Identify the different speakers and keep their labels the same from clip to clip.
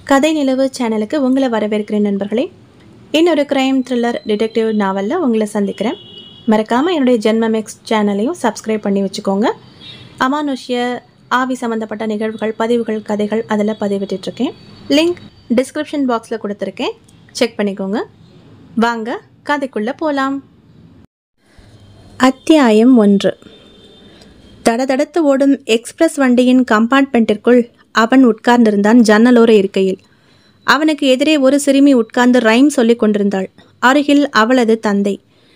Speaker 1: கதை நிலவு சேனலுக்கு உங்களை வரவேற்கிறேன் நண்பர்களே இன்னொரு கிரைம் த்ரில்லர் டிடெக்டிவ் நாவலில் உங்களை சந்திக்கிறேன் மறக்காமல் என்னுடைய ஜென்மம் எக்ஸ் சேனலையும் சப்ஸ்கிரைப் பண்ணி வச்சுக்கோங்க அமானுஷ்ய ஆவி சம்மந்தப்பட்ட நிகழ்வுகள் பதிவுகள் கதைகள் அதில் பதிவிட்டுருக்கேன் லிங்க் டிஸ்கிரிப்ஷன் பாக்ஸில் கொடுத்துருக்கேன் செக் பண்ணிக்கோங்க வாங்க கதைக்குள்ளே போகலாம் அத்தியாயம் ஒன்று தடதடத்து ஓடும் எக்ஸ்பிரஸ் வண்டியின் கம்பார்ட்மெண்ட்டிற்குள் அவன் உட்கார்ந்திருந்தான் ஜன்னலோர இருக்கையில் அவனுக்கு எதிரே ஒரு சிறுமி உட்கார்ந்து ரைம் சொல்லிக் கொண்டிருந்தாள் அருகில் அவளது தந்தை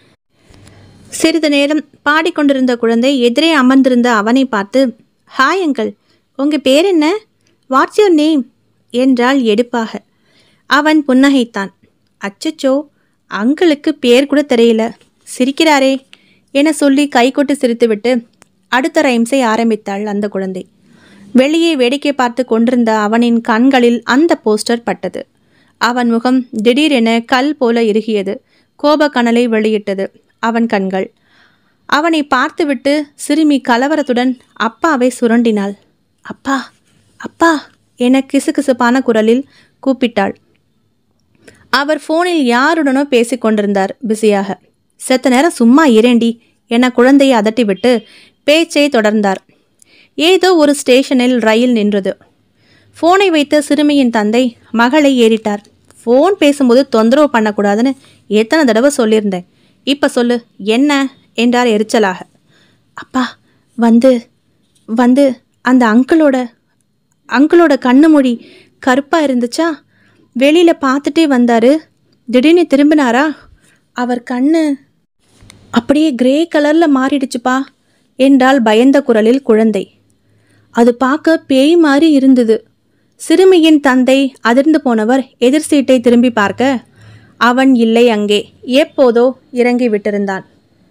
Speaker 1: சிறிது நேரம் பாடிக்கொண்டிருந்த குழந்தை எதிரே அமர்ந்திருந்த அவனை பார்த்து ஹாய் அங்கிள் உங்க பேர் என்ன வாட்ஸ் யோர் நேம் என்றாள் எடுப்பாக அவன் புன்னகைத்தான் அச்சச்சோ அங்கிளுக்கு பேர் கூட தெரியல சிரிக்கிறாரே என சொல்லி கைகொட்டு சிரித்துவிட்டு அடுத்த ரைம்ஸை ஆரம்பித்தாள் அந்த குழந்தை வெளியே வேடிக்கை பார்த்து கொண்டிருந்த அவனின் கண்களில் அந்த போஸ்டர் பட்டது அவன் முகம் திடீரென கல் போல இறுகியது கோபக்கனலை வெளியிட்டது அவன் கண்கள் அவனை பார்த்துவிட்டு சிறுமி கலவரத்துடன் அப்பாவை சுரண்டினாள் அப்பா அப்பா என கிசுகிசுப்பான குரலில் கூப்பிட்டாள் அவர் ஃபோனில் யாருடனோ பேசிக் கொண்டிருந்தார் பிஸியாக செத்த நேரம் சும்மா இரேண்டி என குழந்தையை அதட்டிவிட்டு பேச்சை தொடர்ந்தார் ஏதோ ஒரு ஸ்டேஷனில் ரயில் நின்றது ஃபோனை வைத்த சிறுமியின் தந்தை மகளை ஏறிட்டார் ஃபோன் பேசும்போது தொந்தரவு பண்ணக்கூடாதுன்னு எத்தனை தடவை சொல்லியிருந்தேன் இப்போ சொல்லு என்ன என்றார் எரிச்சலாக அப்பா வந்து வந்து அந்த அங்கிளோட அங்கிளோட கண்ணு மொழி கருப்பாக இருந்துச்சா வெளியில் பார்த்துட்டே வந்தார் திடீர்னு திரும்பினாரா அவர் கண்ணு அப்படியே கிரே கலரில் மாறிடுச்சுப்பா என்றால் பயந்த குரலில் குழந்தை அது பார்க்க பேய் மாதிரி இருந்தது சிறுமியின் தந்தை அதிர்ந்து போனவர் எதிர் சீட்டை திரும்பி பார்க்க அவன் இல்லை அங்கே எப்போதோ இறங்கி விட்டிருந்தான்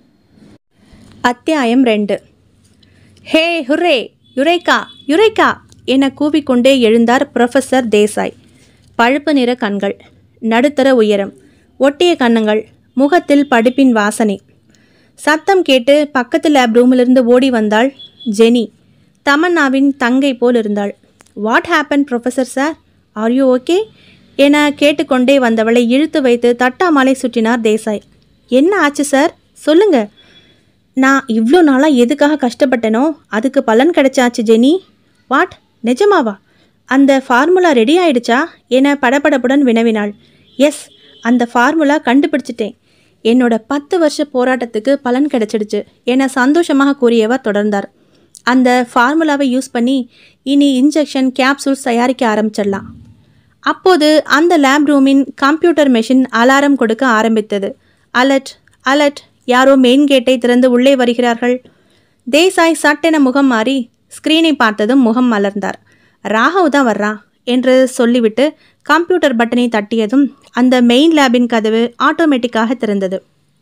Speaker 1: அத்தியாயம் ரெண்டு ஹே ஹுரே யுரேகா யுரேகா என கூவிக்கொண்டே எழுந்தார் ப்ரொஃபஸர் தேசாய் பழுப்பு நிற கண்கள் நடுத்தர உயரம் ஒட்டிய கன்னங்கள் முகத்தில் படிப்பின் வாசனை சத்தம் கேட்டு பக்கத்து லேப் ரூமிலிருந்து ஓடி வந்தாள் ஜெனி தமன்னாவின் தங்கை போல் இருந்தாள் what happen professor sir are you okay என கேட்டுக்கொண்டே வந்தவளை இழுத்து வைத்து தட்டாமலை சுற்றினார் தேசாய் என்ன ஆச்சு சார் சொல்லுங்க நான் இவ்வளோ நாளாக எதுக்காக கஷ்டப்பட்டனோ அதுக்கு பலன் கிடைச்சாச்சு ஜெனி வாட் நிஜமாவா அந்த ஃபார்முலா ரெடி ஆயிடுச்சா என படபடப்புடன் வினவினாள் எஸ் அந்த ஃபார்முலா கண்டுபிடிச்சிட்டேன் என்னோட பத்து வருஷ போராட்டத்துக்கு பலன் கிடைச்சிடுச்சு என சந்தோஷமாக கூறியவர் தொடர்ந்தார் அந்த ஃபார்முலாவை யூஸ் பண்ணி இனி இன்ஜெக்ஷன் கேப்சூல்ஸ் தயாரிக்க ஆரம்பிச்சிடலாம் அப்போது அந்த லேப் ரூமின் கம்ப்யூட்டர் மெஷின் அலாரம் கொடுக்க ஆரம்பித்தது அலர்ட் அலர்ட் யாரோ மெயின் கேட்டை திறந்து உள்ளே வருகிறார்கள் தேசாய் சட்டென முகம் மாறி ஸ்க்ரீனை பார்த்ததும் முகம் மலர்ந்தார் ராகவ் தான் வர்றான் என்று சொல்லிவிட்டு கம்ப்யூட்டர் பட்டனை தட்டியதும் அந்த மெயின் லேபின் கதவு ஆட்டோமேட்டிக்காக திறந்தது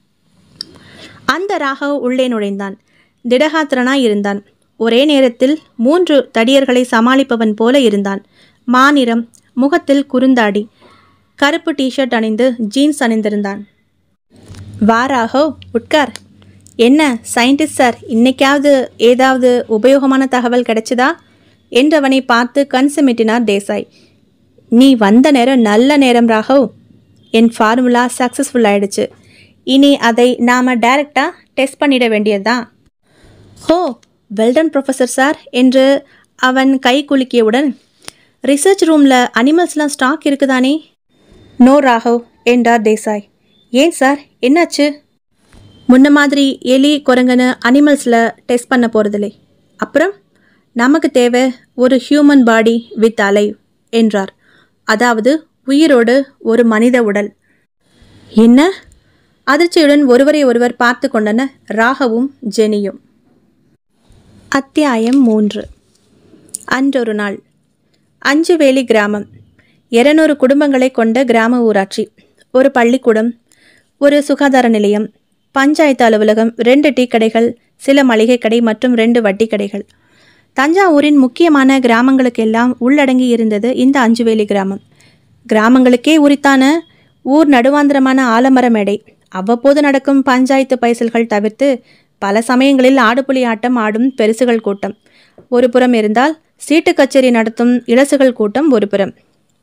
Speaker 1: அந்த ராகவ் உள்ளே நுழைந்தான் திடகாத்திரனாய் இருந்தான் ஒரே நேரத்தில் மூன்று தடியர்களை சமாளிப்பவன் போல இருந்தான் மாநிறம் முகத்தில் குறுந்தாடி கருப்பு டிஷர்ட் அணிந்து ஜீன்ஸ் அணிந்திருந்தான் வா ராகவ் உட்கார் என்ன சயின்டிஸ்ட் சார் இன்னைக்காவது ஏதாவது உபயோகமான தகவல் கிடைச்சதா என்றவனை பார்த்து கண் சிமிட்டினார் தேசாய் நீ வந்த நேரம் நல்ல நேரம் ராகவ் என் ஃபார்முலா சக்ஸஸ்ஃபுல் ஆயிடுச்சு இனி அதை நாம் டைரெக்டாக டெஸ்ட் பண்ணிட வேண்டியதுதான் ஹோ வெல்டன் ப்ரொஃபஸர் சார் என்று அவன் கை குலுக்கியவுடன் ரிசர்ச் ரூமில் அனிமல்ஸ்லாம் ஸ்டாக் இருக்குதானே நோ ராகவ் என்றார் தேசாய் ஏன் சார் என்னாச்சு முன்ன மாதிரி எலி குரங்குன்னு அனிமல்ஸில் டெஸ்ட் பண்ண போகிறதில்லை அப்புறம் நமக்கு தேவை ஒரு ஹியூமன் பாடி வித் அலைவ் என்றார் அதாவது உயிரோடு ஒரு மனித உடல் என்ன அதிர்ச்சியுடன் ஒருவரை ஒருவர் பார்த்து கொண்டனர் ராகவும் ஜெனியும் அத்தியாயம் மூன்று அன்றொரு நாள் அஞ்சுவேலி கிராமம் இருநூறு குடும்பங்களை கொண்ட கிராம ஊராட்சி ஒரு பள்ளிக்கூடம் ஒரு சுகாதார நிலையம் பஞ்சாயத்து அலுவலகம் ரெண்டு டீ கடைகள் சில மளிகை கடை மற்றும் ரெண்டு வட்டி கடைகள் தஞ்சாவூரின் முக்கியமான கிராமங்களுக்கெல்லாம் உள்ளடங்கி இருந்தது இந்த அஞ்சுவேலி கிராமம் கிராமங்களுக்கே உரித்தான ஊர் நடுவாந்திரமான ஆலமர மேடை அவ்வப்போது நடக்கும் பஞ்சாயத்து பைசல்கள் தவிர்த்து பல சமயங்களில் ஆடுபுலி ஆட்டம் ஆடும் பெருசுகள் கூட்டம் ஒரு புறம் இருந்தால் சீட்டு கச்சேரி நடத்தும் இளசுகள் கூட்டம் ஒரு புறம்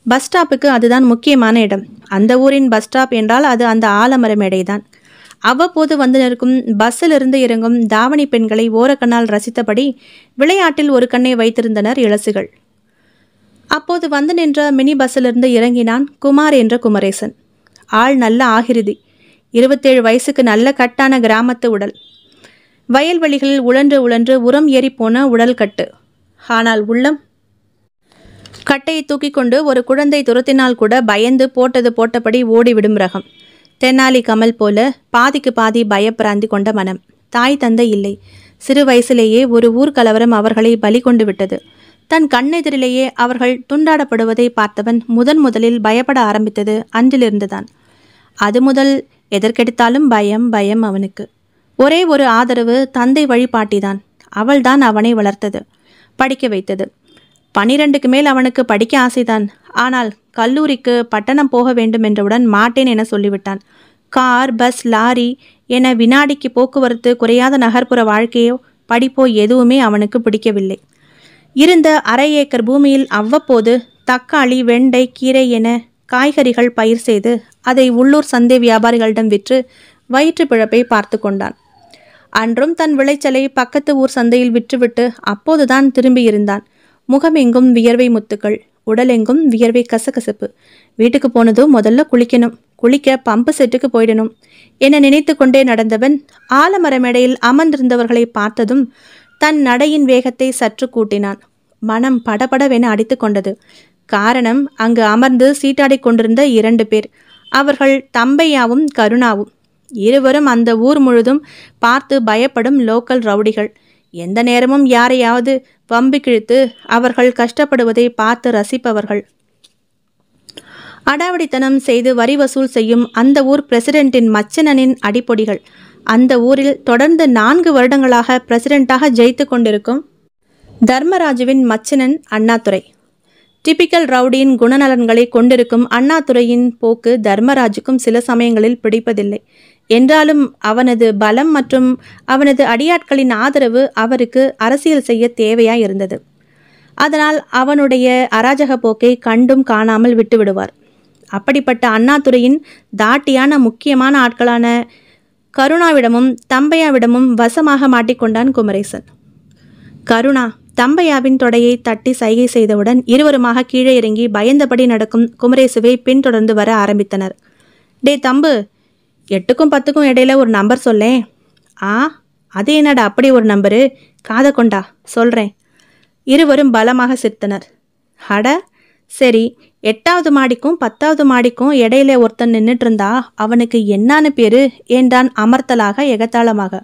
Speaker 1: பஸ் ஸ்டாப்புக்கு அதுதான் முக்கியமான இடம் அந்த ஊரின் பஸ் ஸ்டாப் என்றால் அது அந்த ஆலமர மேடைதான் அவ்வப்போது வந்து நிற்கும் பஸ்ஸில் இருந்து இறங்கும் தாவணி பெண்களை ஓரக்கண்ணால் ரசித்தபடி விளையாட்டில் ஒரு கண்ணை வைத்திருந்தனர் இளசுகள் அப்போது வந்து நின்ற மினி பஸ்ஸிலிருந்து இறங்கினான் குமார் என்ற குமரேசன் ஆள் நல்ல ஆகிருதி இருபத்தேழு வயசுக்கு நல்ல கட்டான கிராமத்து உடல் வயல்வெளிகளில் உழன்று உழன்று உரம் ஏறிப்போன உடல் கட்டு ஆனால் உள்ளம் கட்டையை தூக்கி கொண்டு ஒரு குழந்தை துரத்தினால் கூட பயந்து போட்டது போட்டபடி ஓடிவிடும் ரகம் தென்னாலி கமல் போல பாதிக்கு பாதி பயப்பிராந்தி கொண்ட மனம் தாய் தந்தை இல்லை சிறு வயசிலேயே ஒரு ஊர் கலவரம் அவர்களை பலி கொண்டு விட்டது தன் கண்ணெதிரிலேயே அவர்கள் துண்டாடப்படுவதை பார்த்தவன் முதன் முதலில் பயப்பட ஆரம்பித்தது அன்றிலிருந்துதான் அது முதல் எதற்கெடுத்தாலும் பயம் பயம் அவனுக்கு ஒரே ஒரு ஆதரவு தந்தை வழிபாட்டிதான் அவள்தான் அவனை வளர்த்தது படிக்க வைத்தது பனிரெண்டுக்கு மேல் அவனுக்கு படிக்க ஆசைதான் ஆனால் கல்லூரிக்கு பட்டணம் போக வேண்டும் என்றவுடன் மாட்டேன் என சொல்லிவிட்டான் கார் பஸ் லாரி என வினாடிக்கு போக்குவரத்து குறையாத நகர்ப்புற வாழ்க்கையோ படிப்போ எதுவுமே அவனுக்கு பிடிக்கவில்லை இருந்த அரை ஏக்கர் பூமியில் அவ்வப்போது தக்காளி வெண்டை கீரை என காய்கறிகள் பயிர் செய்து அதை உள்ளூர் சந்தை வியாபாரிகளிடம் விற்று வயிற்று பிழப்பை பார்த்து கொண்டான் அன்றும் தன் விளைச்சலை பக்கத்து ஊர் சந்தையில் விற்றுவிட்டு அப்போதுதான் திரும்பியிருந்தான் முகமெங்கும் வியர்வை முத்துக்கள் உடலெங்கும் வியர்வை கசகசப்பு வீட்டுக்கு போனதும் முதல்ல குளிக்கணும் குளிக்க பம்பு செட்டுக்கு போயிடணும் என நினைத்து கொண்டே நடந்தவன் ஆலமர மேடையில் அமர்ந்திருந்தவர்களை பார்த்ததும் தன் நடையின் வேகத்தை சற்று கூட்டினான் மனம் படபடவென அடித்து கொண்டது காரணம் அங்கு அமர்ந்து சீட்டாடிக் கொண்டிருந்த இரண்டு பேர் அவர்கள் தம்பையாவும் கருணாவும் இருவரும் அந்த ஊர் முழுதும் பார்த்து பயப்படும் லோக்கல் ரவுடிகள் எந்த நேரமும் யாரையாவது வம்பு கிழித்து அவர்கள் கஷ்டப்படுவதை பார்த்து ரசிப்பவர்கள் அடாவடித்தனம் செய்து வரி வசூல் செய்யும் அந்த ஊர் பிரசிடென்ட்டின் மச்சனனின் அடிப்பொடிகள் அந்த ஊரில் தொடர்ந்து நான்கு வருடங்களாக பிரசிடென்ட்டாக ஜெயித்து கொண்டிருக்கும் தர்மராஜுவின் மச்சனன் அண்ணாதுரை டிபிக்கல் ரவுடியின் குணநலன்களை கொண்டிருக்கும் அண்ணாதுரையின் போக்கு தர்மராஜுக்கும் சில சமயங்களில் பிடிப்பதில்லை என்றாலும் அவனது பலம் மற்றும் அவனது அடியாட்களின் ஆதரவு அவருக்கு அரசியல் செய்ய தேவையாய் இருந்தது அதனால் அவனுடைய அராஜக போக்கை கண்டும் காணாமல் விட்டுவிடுவார் அப்படிப்பட்ட அண்ணாதுரையின் தாட்டியான முக்கியமான ஆட்களான கருணாவிடமும் தம்பையாவிடமும் வசமாக மாட்டிக்கொண்டான் குமரேசன் கருணா தம்பையாவின் தொடையை தட்டி சைகை செய்தவுடன் இருவருமாக கீழே இறங்கி பயந்தபடி நடக்கும் குமரேசுவை பின்தொடர்ந்து வர ஆரம்பித்தனர் டே தம்பு எட்டுக்கும் பத்துக்கும் இடையில ஒரு நம்பர் சொல்லேன் ஆ அது என்னடா அப்படி ஒரு நம்பரு காதை கொண்டா சொல்கிறேன் இருவரும் பலமாக சிரித்தனர் அட சரி எட்டாவது மாடிக்கும் பத்தாவது மாடிக்கும் இடையில ஒருத்தன் நின்றுட்டு இருந்தா அவனுக்கு என்னான்னு பேரு என்றான் அமர்த்தலாக எகத்தாளமாக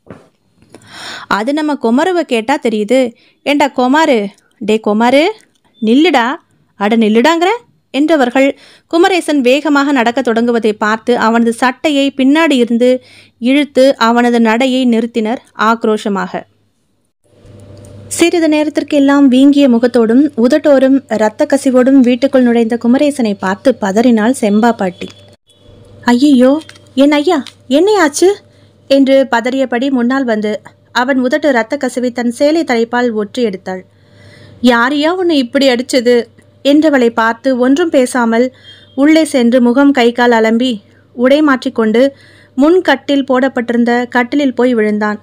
Speaker 1: அது நம்ம குமருவை கேட்டா தெரியுது ஏண்டா குமாரு டே குமாரு நில்லுடா அட நில்லுடாங்கிற என்றவர்கள் குமரேசன் வேகமாக நடக்கத் தொடங்குவதை பார்த்து அவனது சட்டையை பின்னாடி இருந்து இழுத்து அவனது நடையை நிறுத்தினர் ஆக்ரோஷமாக சிறிது நேரத்திற்கு எல்லாம் வீங்கிய முகத்தோடும் உதட்டோடும் இரத்த கசிவோடும் வீட்டுக்குள் நுழைந்த குமரேசனை பார்த்து பதறினாள் செம்பா பாட்டி ஐயையோ என் ஐயா என்னையாச்சு என்று பதறியபடி முன்னால் வந்து அவன் உதட்டு இரத்த கசிவை தன் சேலை தலைப்பால் ஒற்றி எடுத்தாள் யாரையா உன்னை இப்படி அடிச்சது என்றவளை பார்த்து ஒன்றும் பேசாமல் உள்ளே சென்று முகம் கை கால் அலம்பி உடை மாற்றிக்கொண்டு முன் கட்டில் போடப்பட்டிருந்த கட்டிலில் போய் விழுந்தான்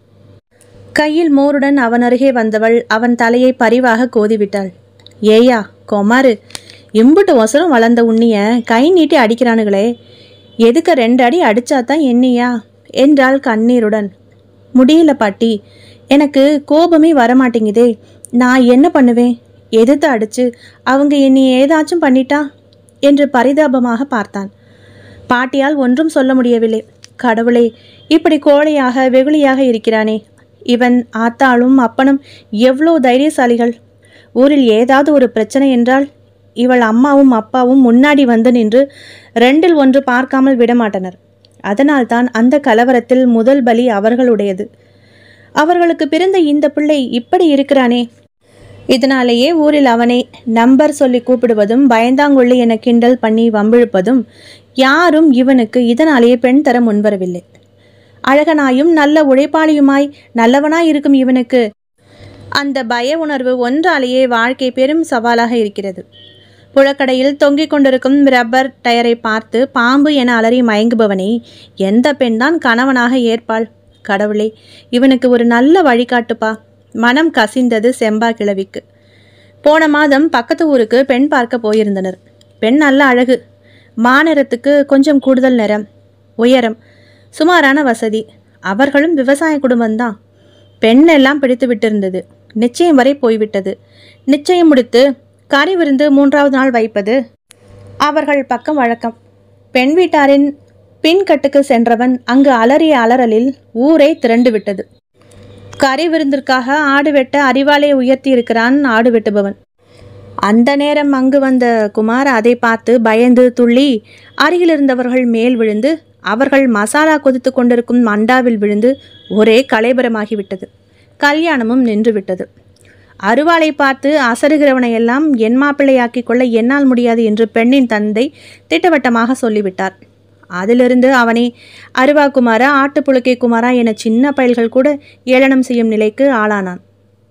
Speaker 1: கையில் மோருடன் அவன் அருகே வந்தவள் அவன் தலையை பரிவாக கோதிவிட்டாள் ஏயா கொமாரு எம்புட்டு ஒசரம் வளர்ந்த உன்னிய கை நீட்டி அடிக்கிறானுங்களே எதுக்கு ரெண்டு அடி அடிச்சாதான் என்னையா என்றாள் கண்ணீருடன் முடியல பாட்டி எனக்கு கோபமே வரமாட்டேங்குதே நான் என்ன பண்ணுவேன் எதிர்த்து அடிச்சு அவங்க என்னை ஏதாச்சும் பண்ணிட்டா என்று பரிதாபமாக பார்த்தான் பாட்டியால் ஒன்றும் சொல்ல முடியவில்லை கடவுளே இப்படி கோழையாக வெகுளியாக இருக்கிறானே இவன் ஆத்தாளும் அப்பனும் எவ்வளோ தைரியசாலிகள் ஊரில் ஏதாவது ஒரு பிரச்சனை என்றால் இவள் அம்மாவும் அப்பாவும் முன்னாடி வந்து நின்று ரெண்டில் ஒன்று பார்க்காமல் விடமாட்டனர் அதனால்தான் அந்த கலவரத்தில் முதல் பலி அவர்களுடையது அவர்களுக்கு பிறந்த இந்த பிள்ளை இப்படி இருக்கிறானே இதனாலேயே ஊரில் அவனை நம்பர் சொல்லி கூப்பிடுவதும் பயந்தாங்கொள்ளி என கிண்டல் பண்ணி வம்பிழுப்பதும் யாரும் இவனுக்கு இதனாலேயே பெண் தர முன்வரவில்லை அழகனாயும் நல்ல உழைப்பாளியுமாய் நல்லவனாய் இருக்கும் இவனுக்கு அந்த பய உணர்வு ஒன்றாலேயே வாழ்க்கை பெரும் சவாலாக இருக்கிறது புழக்கடையில் தொங்கிக் கொண்டிருக்கும் ரப்பர் டயரை பார்த்து பாம்பு என அலறி மயங்குபவனை எந்த பெண்தான் கணவனாக ஏற்பாள் கடவுளே இவனுக்கு ஒரு நல்ல வழிகாட்டுப்பா மனம் கசிந்தது செம்பா கிழவிக்கு போன மாதம் பக்கத்து ஊருக்கு பெண் பார்க்க போயிருந்தனர் பெண் நல்ல அழகு மாநிறத்துக்கு கொஞ்சம் கூடுதல் நிறம் உயரம் சுமாரான வசதி அவர்களும் விவசாய குடும்பம்தான் பெண் எல்லாம் பிடித்து விட்டிருந்தது நிச்சயம் வரை போய்விட்டது நிச்சயம் முடித்து கறி விருந்து மூன்றாவது நாள் வைப்பது அவர்கள் பக்கம் வழக்கம் பெண் வீட்டாரின் பின்கட்டுக்கு சென்றவன் அங்கு அலறிய அலறலில் ஊரே திரண்டு விட்டது கறி விருந்திற்காக ஆடு வெட்ட அறிவாலே உயர்த்தி இருக்கிறான் ஆடு வெட்டுபவன் அந்த நேரம் அங்கு வந்த குமார் அதை பார்த்து பயந்து துள்ளி அருகில் இருந்தவர்கள் மேல் விழுந்து அவர்கள் மசாலா கொதித்து கொண்டிருக்கும் மண்டாவில் விழுந்து ஒரே கலைபரமாகிவிட்டது கல்யாணமும் நின்று விட்டது அருவாளை பார்த்து அசருகிறவனை எல்லாம் என் மாப்பிள்ளையாக்கிக் கொள்ள என்னால் முடியாது என்று பெண்ணின் தந்தை திட்டவட்டமாக சொல்லிவிட்டார் அதிலிருந்து அவனை அருவா குமாரா ஆட்டுப்புழுக்கை குமாரா என சின்ன பயல்கள் கூட ஏளனம் செய்யும் நிலைக்கு ஆளானான்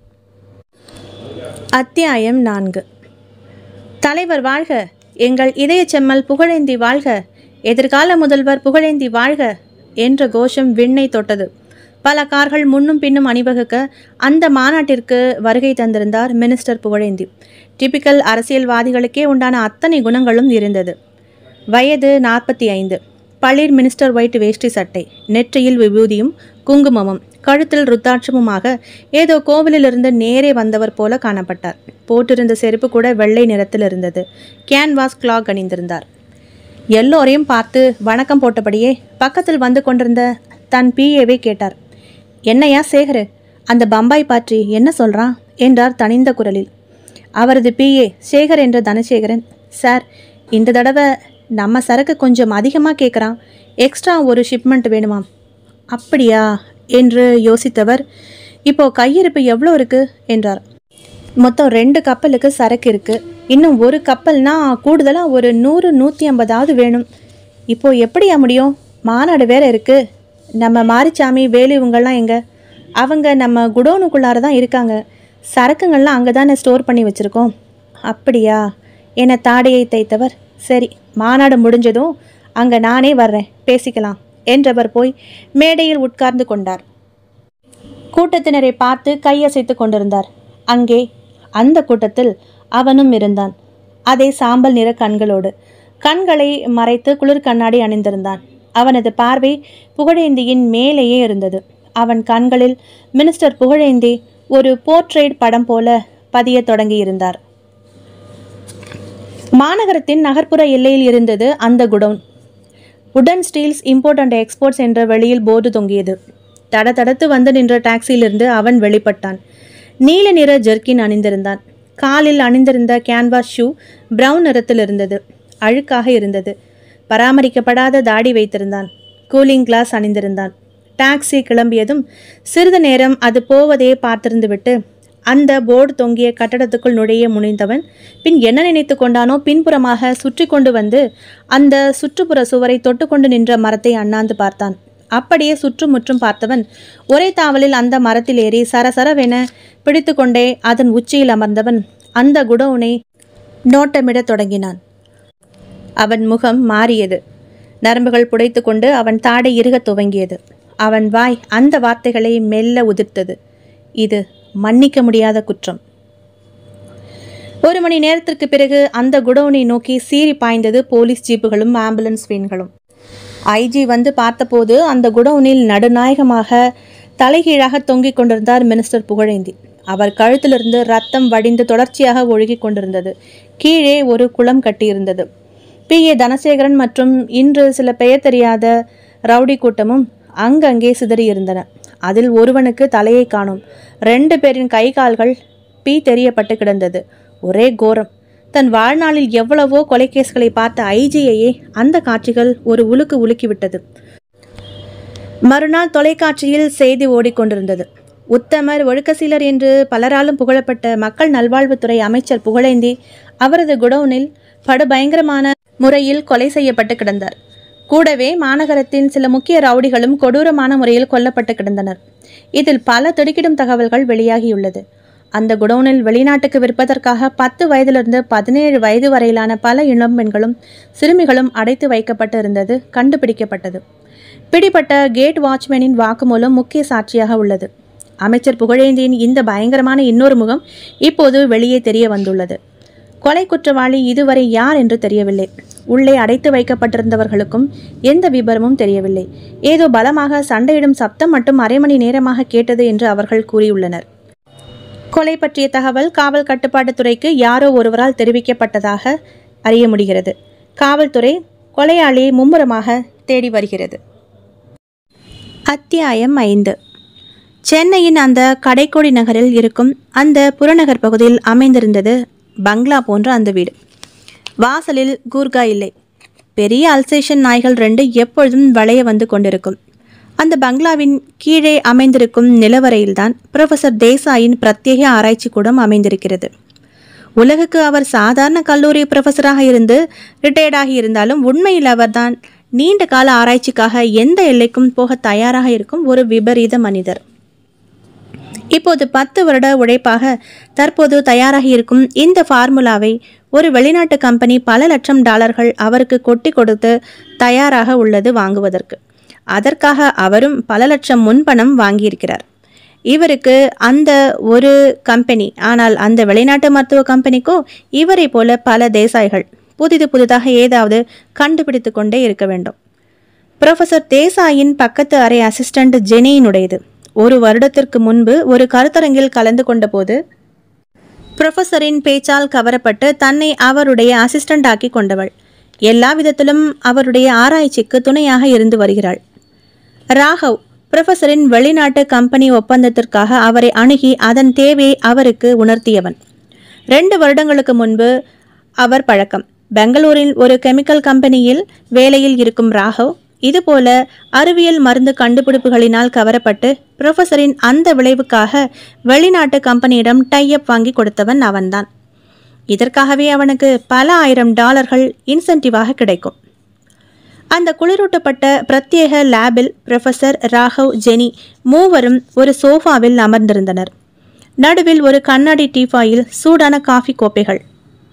Speaker 1: அத்தியாயம் நான்கு தலைவர் வாழ்க எங்கள் இதயச் செம்மல் புகழேந்தி வாழ்க எதிர்கால முதல்வர் புகழேந்தி வாழ்க என்ற கோஷம் விண்ணை தொட்டது பல கார்கள் முன்னும் பின்னும் அணிவகுக்க அந்த மாநாட்டிற்கு வருகை தந்திருந்தார் மினிஸ்டர் புகழேந்தி டிபிக்கல் அரசியல்வாதிகளுக்கே உண்டான அத்தனை குணங்களும் இருந்தது வயது நாற்பத்தி ஐந்து பளிர் மினிஸ்டர் ஒயிட் வேஷ்டி சட்டை நெற்றியில் விபூதியும் குங்குமமும் கழுத்தில் ருத்தாட்சமுமாக ஏதோ கோவிலிலிருந்து நேரே வந்தவர் போல காணப்பட்டார் போட்டிருந்த செருப்பு கூட வெள்ளை நிறத்தில் இருந்தது கேன்வாஸ் கிளாக் அணிந்திருந்தார் எல்லோரையும் பார்த்து வணக்கம் போட்டபடியே பக்கத்தில் வந்து கொண்டிருந்த தன் பிஏவை கேட்டார் என்னையா சேகரு அந்த பம்பாய் பற்றி என்ன சொல்றான் என்றார் தனிந்த குரலில் அவரது பிஏ சேகர் என்ற தனசேகரன் சார் இந்த தடவை நம்ம சரக்கு கொஞ்சம் அதிகமாக கேட்குறான் எக்ஸ்ட்ரா ஒரு ஷிப்மெண்ட் வேணுமாம் அப்படியா என்று யோசித்தவர் இப்போ கையிருப்பு எவ்வளோ இருக்கு என்றார் மொத்தம் ரெண்டு கப்பலுக்கு சரக்கு இருக்கு இன்னும் ஒரு கப்பல்னா கூடுதலாக ஒரு நூறு நூற்றி ஐம்பதாவது வேணும் இப்போ எப்படியா முடியும் மாநாடு வேற இருக்கு நம்ம மாரிச்சாமி வேலு இவங்கெல்லாம் எங்க அவங்க நம்ம குடோனுக்குள்ளார தான் இருக்காங்க சரக்குங்கள்லாம் அங்கே தானே ஸ்டோர் பண்ணி வச்சுருக்கோம் அப்படியா என தாடையை தைத்தவர் சரி மாநாடு முடிஞ்சதும் அங்கே நானே வர்றேன் பேசிக்கலாம் என்றவர் போய் மேடையில் உட்கார்ந்து கொண்டார் கூட்டத்தினரை பார்த்து கையசைத்து கொண்டிருந்தார் அங்கே அந்த கூட்டத்தில் அவனும் இருந்தான் அதே சாம்பல் நிற கண்களோடு கண்களை மறைத்து குளிர் கண்ணாடி அணிந்திருந்தான் அவனது பார்வை புகழேந்தியின் மேலேயே இருந்தது அவன் கண்களில் மினிஸ்டர் புகழேந்தி ஒரு போர்ட்ரேட் படம் போல பதியத் தொடங்கியிருந்தார் மாநகரத்தின் நகர்ப்புற எல்லையில் இருந்தது அந்த குடவுன் உடன் ஸ்டீல்ஸ் இம்போர்ட் அண்ட் எக்ஸ்போர்ட்ஸ் என்ற வெளியில் போர்டு தொங்கியது தட தடத்து வந்து நின்ற டாக்ஸியிலிருந்து அவன் வெளிப்பட்டான் நீல நிற ஜெர்கின் அணிந்திருந்தான் காலில் அணிந்திருந்த கேன்வாஸ் ஷூ பிரவுன் நிறத்தில் இருந்தது அழுக்காக இருந்தது பராமரிக்கப்படாத தாடி வைத்திருந்தான் கூலிங் கிளாஸ் அணிந்திருந்தான் டாக்ஸி கிளம்பியதும் சிறிது நேரம் அது போவதையே பார்த்திருந்துவிட்டு அந்த போர்டு தொங்கிய கட்டடத்துக்குள் நுழைய முனைந்தவன் பின் என்ன நினைத்து கொண்டானோ பின்புறமாக சுற்றி கொண்டு வந்து அந்த சுற்றுப்புற சுவரை தொட்டுக்கொண்டு நின்ற மரத்தை அண்ணாந்து பார்த்தான் அப்படியே சுற்றுமுற்றும் பார்த்தவன் ஒரே தாவலில் அந்த மரத்தில் ஏறி சரசரவென பிடித்து கொண்டே அதன் உச்சியில் அமர்ந்தவன் அந்த குடவுனை நோட்டமிடத் தொடங்கினான் அவன் முகம் மாறியது நரம்புகள் புடைத்து கொண்டு அவன் தாடை இறுகத் துவங்கியது அவன் வாய் அந்த வார்த்தைகளை மெல்ல உதிர்த்தது இது மன்னிக்க முடியாத குற்றம் ஒரு மணி நேரத்திற்கு பிறகு அந்த குடோனை நோக்கி சீறி பாய்ந்தது போலீஸ் ஜீப்புகளும் ஆம்புலன்ஸ் வேன்களும் ஐஜி வந்து பார்த்தபோது அந்த குடோனில் நடுநாயகமாக தலைகீழாக தொங்கிக் கொண்டிருந்தார் மினிஸ்டர் புகழேந்தி அவர் கழுத்திலிருந்து ரத்தம் வடிந்து தொடர்ச்சியாக ஒழுகிக் கொண்டிருந்தது கீழே ஒரு குளம் கட்டியிருந்தது பி ஏ தனசேகரன் மற்றும் இன்று சில பெயர் தெரியாத ரவுடி கூட்டமும் அங்கங்கே சிதறியிருந்தன அதில் ஒருவனுக்கு தலையை காணும் ரெண்டு பேரின் கை கால்கள் பீ தெரியப்பட்டு கிடந்தது ஒரே கோரம் தன் வாழ்நாளில் எவ்வளவோ கொலைகேஸ்களை பார்த்த ஐஜியையே அந்த காட்சிகள் ஒரு உலுக்கு உலுக்கிவிட்டது மறுநாள் தொலைக்காட்சியில் செய்தி ஓடிக்கொண்டிருந்தது உத்தமர் ஒழுக்கசீலர் என்று பலராலும் புகழப்பட்ட மக்கள் நல்வாழ்வுத்துறை அமைச்சர் புகழேந்தி அவரது குடவுனில் படுபயங்கரமான முறையில் கொலை செய்யப்பட்டு கிடந்தார் கூடவே மாநகரத்தின் சில முக்கிய ரவுடிகளும் கொடூரமான முறையில் கொல்லப்பட்டு கிடந்தனர் இதில் பல திடுக்கிடும் தகவல்கள் வெளியாகியுள்ளது அந்த குடோனில் வெளிநாட்டுக்கு விற்பதற்காக பத்து வயதிலிருந்து பதினேழு வயது வரையிலான பல இளம் பெண்களும் சிறுமிகளும் அடைத்து வைக்கப்பட்டு இருந்தது கண்டுபிடிக்கப்பட்டது பிடிப்பட்ட கேட் வாட்ச்மேனின் வாக்குமூலம் முக்கிய சாட்சியாக உள்ளது அமைச்சர் புகழேந்தியின் இந்த பயங்கரமான இன்னொரு முகம் இப்போது வெளியே தெரிய வந்துள்ளது கொலை குற்றவாளி இதுவரை யார் என்று தெரியவில்லை உள்ளே அடைத்து வைக்கப்பட்டிருந்தவர்களுக்கும் எந்த விபரமும் தெரியவில்லை ஏதோ பலமாக சண்டையிடும் சப்தம் மட்டும் அரை மணி நேரமாக கேட்டது என்று அவர்கள் கூறியுள்ளனர் கொலை பற்றிய தகவல் காவல் கட்டுப்பாட்டுத் துறைக்கு யாரோ ஒருவரால் தெரிவிக்கப்பட்டதாக அறிய முடிகிறது காவல்துறை கொலையாளியை மும்முரமாக தேடி வருகிறது அத்தியாயம் ஐந்து சென்னையின் அந்த கடைக்கோடி நகரில் இருக்கும் அந்த புறநகர் பகுதியில் அமைந்திருந்தது பங்களா போன்ற அந்த வீடு வாசலில் கூர்கா இல்லை பெரிய அல்சேஷன் நாய்கள் ரெண்டு எப்பொழுதும் வளைய வந்து கொண்டிருக்கும் அந்த பங்களாவின் கீழே அமைந்திருக்கும் நிலவரையில்தான் புரொஃபசர் தேசாயின் பிரத்யேக ஆராய்ச்சி கூடம் அமைந்திருக்கிறது உலகுக்கு அவர் சாதாரண கல்லூரி ப்ரொஃபஸராக இருந்து ரிட்டையர்டாகி இருந்தாலும் உண்மையில் அவர்தான் நீண்ட கால ஆராய்ச்சிக்காக எந்த எல்லைக்கும் போக தயாராக இருக்கும் ஒரு விபரீத மனிதர் இப்போது பத்து வருட உழைப்பாக தற்போது தயாராகி இருக்கும் இந்த ஃபார்முலாவை ஒரு வெளிநாட்டு கம்பெனி பல லட்சம் டாலர்கள் அவருக்கு கொட்டி கொடுத்து தயாராக உள்ளது வாங்குவதற்கு அதற்காக அவரும் பல லட்சம் முன்பணம் வாங்கியிருக்கிறார் இவருக்கு அந்த ஒரு கம்பெனி ஆனால் அந்த வெளிநாட்டு மருத்துவ கம்பெனிக்கோ இவரை போல பல தேசாய்கள் புதிது புதிதாக ஏதாவது கண்டுபிடித்து கொண்டே இருக்க வேண்டும் ப்ரொஃபசர் தேசாயின் பக்கத்து அறை அசிஸ்டண்ட் ஜெனியினுடையது ஒரு வருடத்திற்கு முன்பு ஒரு கருத்தரங்கில் கலந்து கொண்டபோது ப்ரொஃபஸரின் பேச்சால் கவரப்பட்டு தன்னை அவருடைய அசிஸ்டண்ட் ஆக்கி கொண்டவள் எல்லா விதத்திலும் அவருடைய ஆராய்ச்சிக்கு துணையாக இருந்து வருகிறாள் ராகவ் ப்ரொஃபஸரின் வெளிநாட்டு கம்பெனி ஒப்பந்தத்திற்காக அவரை அணுகி அதன் தேவையை அவருக்கு உணர்த்தியவன் ரெண்டு வருடங்களுக்கு முன்பு அவர் பழக்கம் பெங்களூரில் ஒரு கெமிக்கல் கம்பெனியில் வேலையில் இருக்கும் ராகவ் இதுபோல அறிவியல் மருந்து கண்டுபிடிப்புகளினால் கவரப்பட்டு ப்ரொஃபஸரின் அந்த விளைவுக்காக வெளிநாட்டு கம்பெனியிடம் டைஅப் வாங்கி கொடுத்தவன் அவன்தான் இதற்காகவே அவனுக்கு பல ஆயிரம் டாலர்கள் இன்சென்டிவாக கிடைக்கும் அந்த குளிரூட்டப்பட்ட பிரத்யேக லேபில் ப்ரொஃபசர் ராகவ் ஜெனி மூவரும் ஒரு சோஃபாவில் அமர்ந்திருந்தனர் நடுவில் ஒரு கண்ணாடி டீஃபாயில் சூடான காஃபி கோப்பைகள்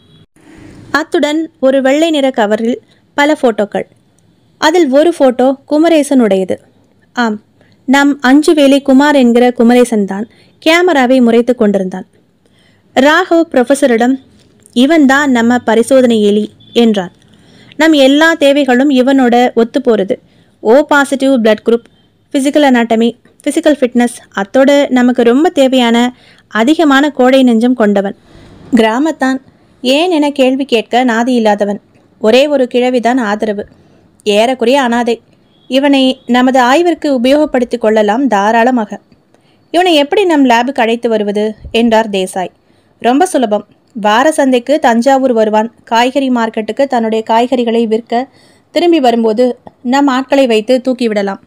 Speaker 1: அத்துடன் ஒரு வெள்ளை நிற கவரில் பல போட்டோக்கள் அதில் ஒரு போட்டோ குமரேசனுடையது ஆம் நம் அஞ்சு வேலை குமார் என்கிற குமரேசன் தான் கேமராவை முறைத்து கொண்டிருந்தான் ராகவ் ப்ரொஃபஸரிடம் இவன்தான் நம்ம பரிசோதனை எலி என்றான் நம் எல்லா தேவைகளும் இவனோட ஒத்து போகிறது O positive blood group physical anatomy physical fitness அத்தோடு நமக்கு ரொம்ப தேவையான அதிகமான கோடை நெஞ்சம் கொண்டவன் கிராமத்தான் ஏன் என கேள்வி கேட்க நாதி இல்லாதவன் ஒரே ஒரு கிழவிதான் ஆதரவு ஏறக்குறைய அனாதை இவனை நமது ஆய்விற்கு உபயோகப்படுத்திக் கொள்ளலாம் தாராளமாக இவனை எப்படி நம் லேபுக்கு அழைத்து வருவது என்றார் தேசாய் ரொம்ப சுலபம் வார சந்தைக்கு தஞ்சாவூர் வருவான் காய்கறி மார்க்கெட்டுக்கு தன்னுடைய காய்கறிகளை விற்க திரும்பி வரும்போது நம் ஆட்களை வைத்து தூக்கிவிடலாம்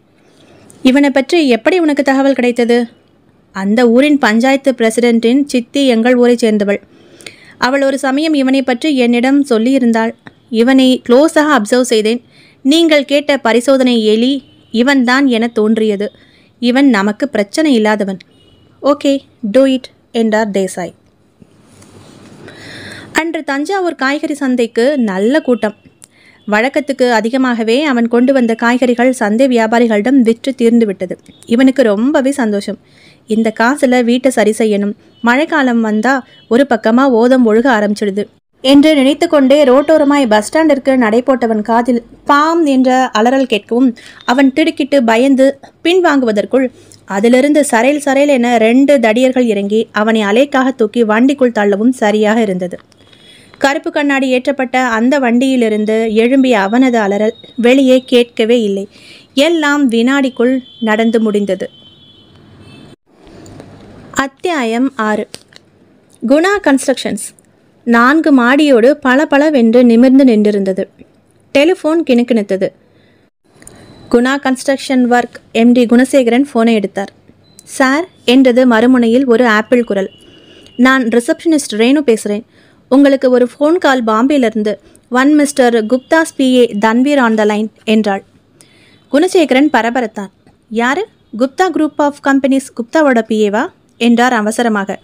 Speaker 1: இவனை பற்றி எப்படி உனக்கு தகவல் கிடைத்தது அந்த ஊரின் பஞ்சாயத்து பிரசிடென்ட்டின் சித்தி எங்கள் ஊரைச் சேர்ந்தவள் அவள் ஒரு சமயம் இவனை பற்றி என்னிடம் சொல்லியிருந்தாள் இவனை க்ளோஸாக அப்சர்வ் செய்தேன் நீங்கள் கேட்ட பரிசோதனை எலி இவன்தான் என தோன்றியது இவன் நமக்கு பிரச்சனை இல்லாதவன் ஓகே டூ இட் என்றார் தேசாய் அன்று தஞ்சாவூர் காய்கறி சந்தைக்கு நல்ல கூட்டம் வழக்கத்துக்கு அதிகமாகவே அவன் கொண்டு வந்த காய்கறிகள் சந்தை வியாபாரிகளிடம் விற்று தீர்ந்து விட்டது இவனுக்கு ரொம்பவே சந்தோஷம் இந்த காசுல வீட்டை சரி செய்யணும் மழைக்காலம் வந்தா ஒரு பக்கமா ஓதம் ஒழுக ஆரம்பிச்சிடுது என்று நினைத்து கொண்டே ரோட்டோரமாய் பஸ் ஸ்டாண்டிற்கு நடை போட்டவன் காதில் பாம் என்ற அலறல் கேட்கவும் அவன் திடுக்கிட்டு பயந்து பின்வாங்குவதற்குள் அதிலிருந்து சரைல் சரைல் என ரெண்டு தடியர்கள் இறங்கி அவனை அலைக்காக தூக்கி வண்டிக்குள் தள்ளவும் சரியாக இருந்தது கருப்பு கண்ணாடி ஏற்றப்பட்ட அந்த வண்டியிலிருந்து எழும்பிய அவனது அலறல் வெளியே கேட்கவே இல்லை எல்லாம் வினாடிக்குள் நடந்து முடிந்தது அத்தியாயம் ஆறு குணா கன்ஸ்ட்ரக்ஷன்ஸ் நான்கு மாடியோடு பளபளவென்று நிமிர்ந்து நின்றிருந்தது டெலிஃபோன் கிணுக்கிணுத்தது Guna construction work MD Gunasekaran ஃபோனை எடுத்தார் சார் என்றது மறுமுனையில் ஒரு ஆப்பிள் குரல் நான் ரிசப்ஷனிஸ்ட் ரேணு பேசுகிறேன் உங்களுக்கு ஒரு ஃபோன் கால் பாம்பேலேருந்து one mister Gupta's PA Tanveer on the line என்றாள் குணசேகரன் பரபரத்தான் யாரு குப்தா குரூப் ஆஃப் கம்பெனிஸ் குப்தாவோட பிஏவா என்றார் அவசரமாக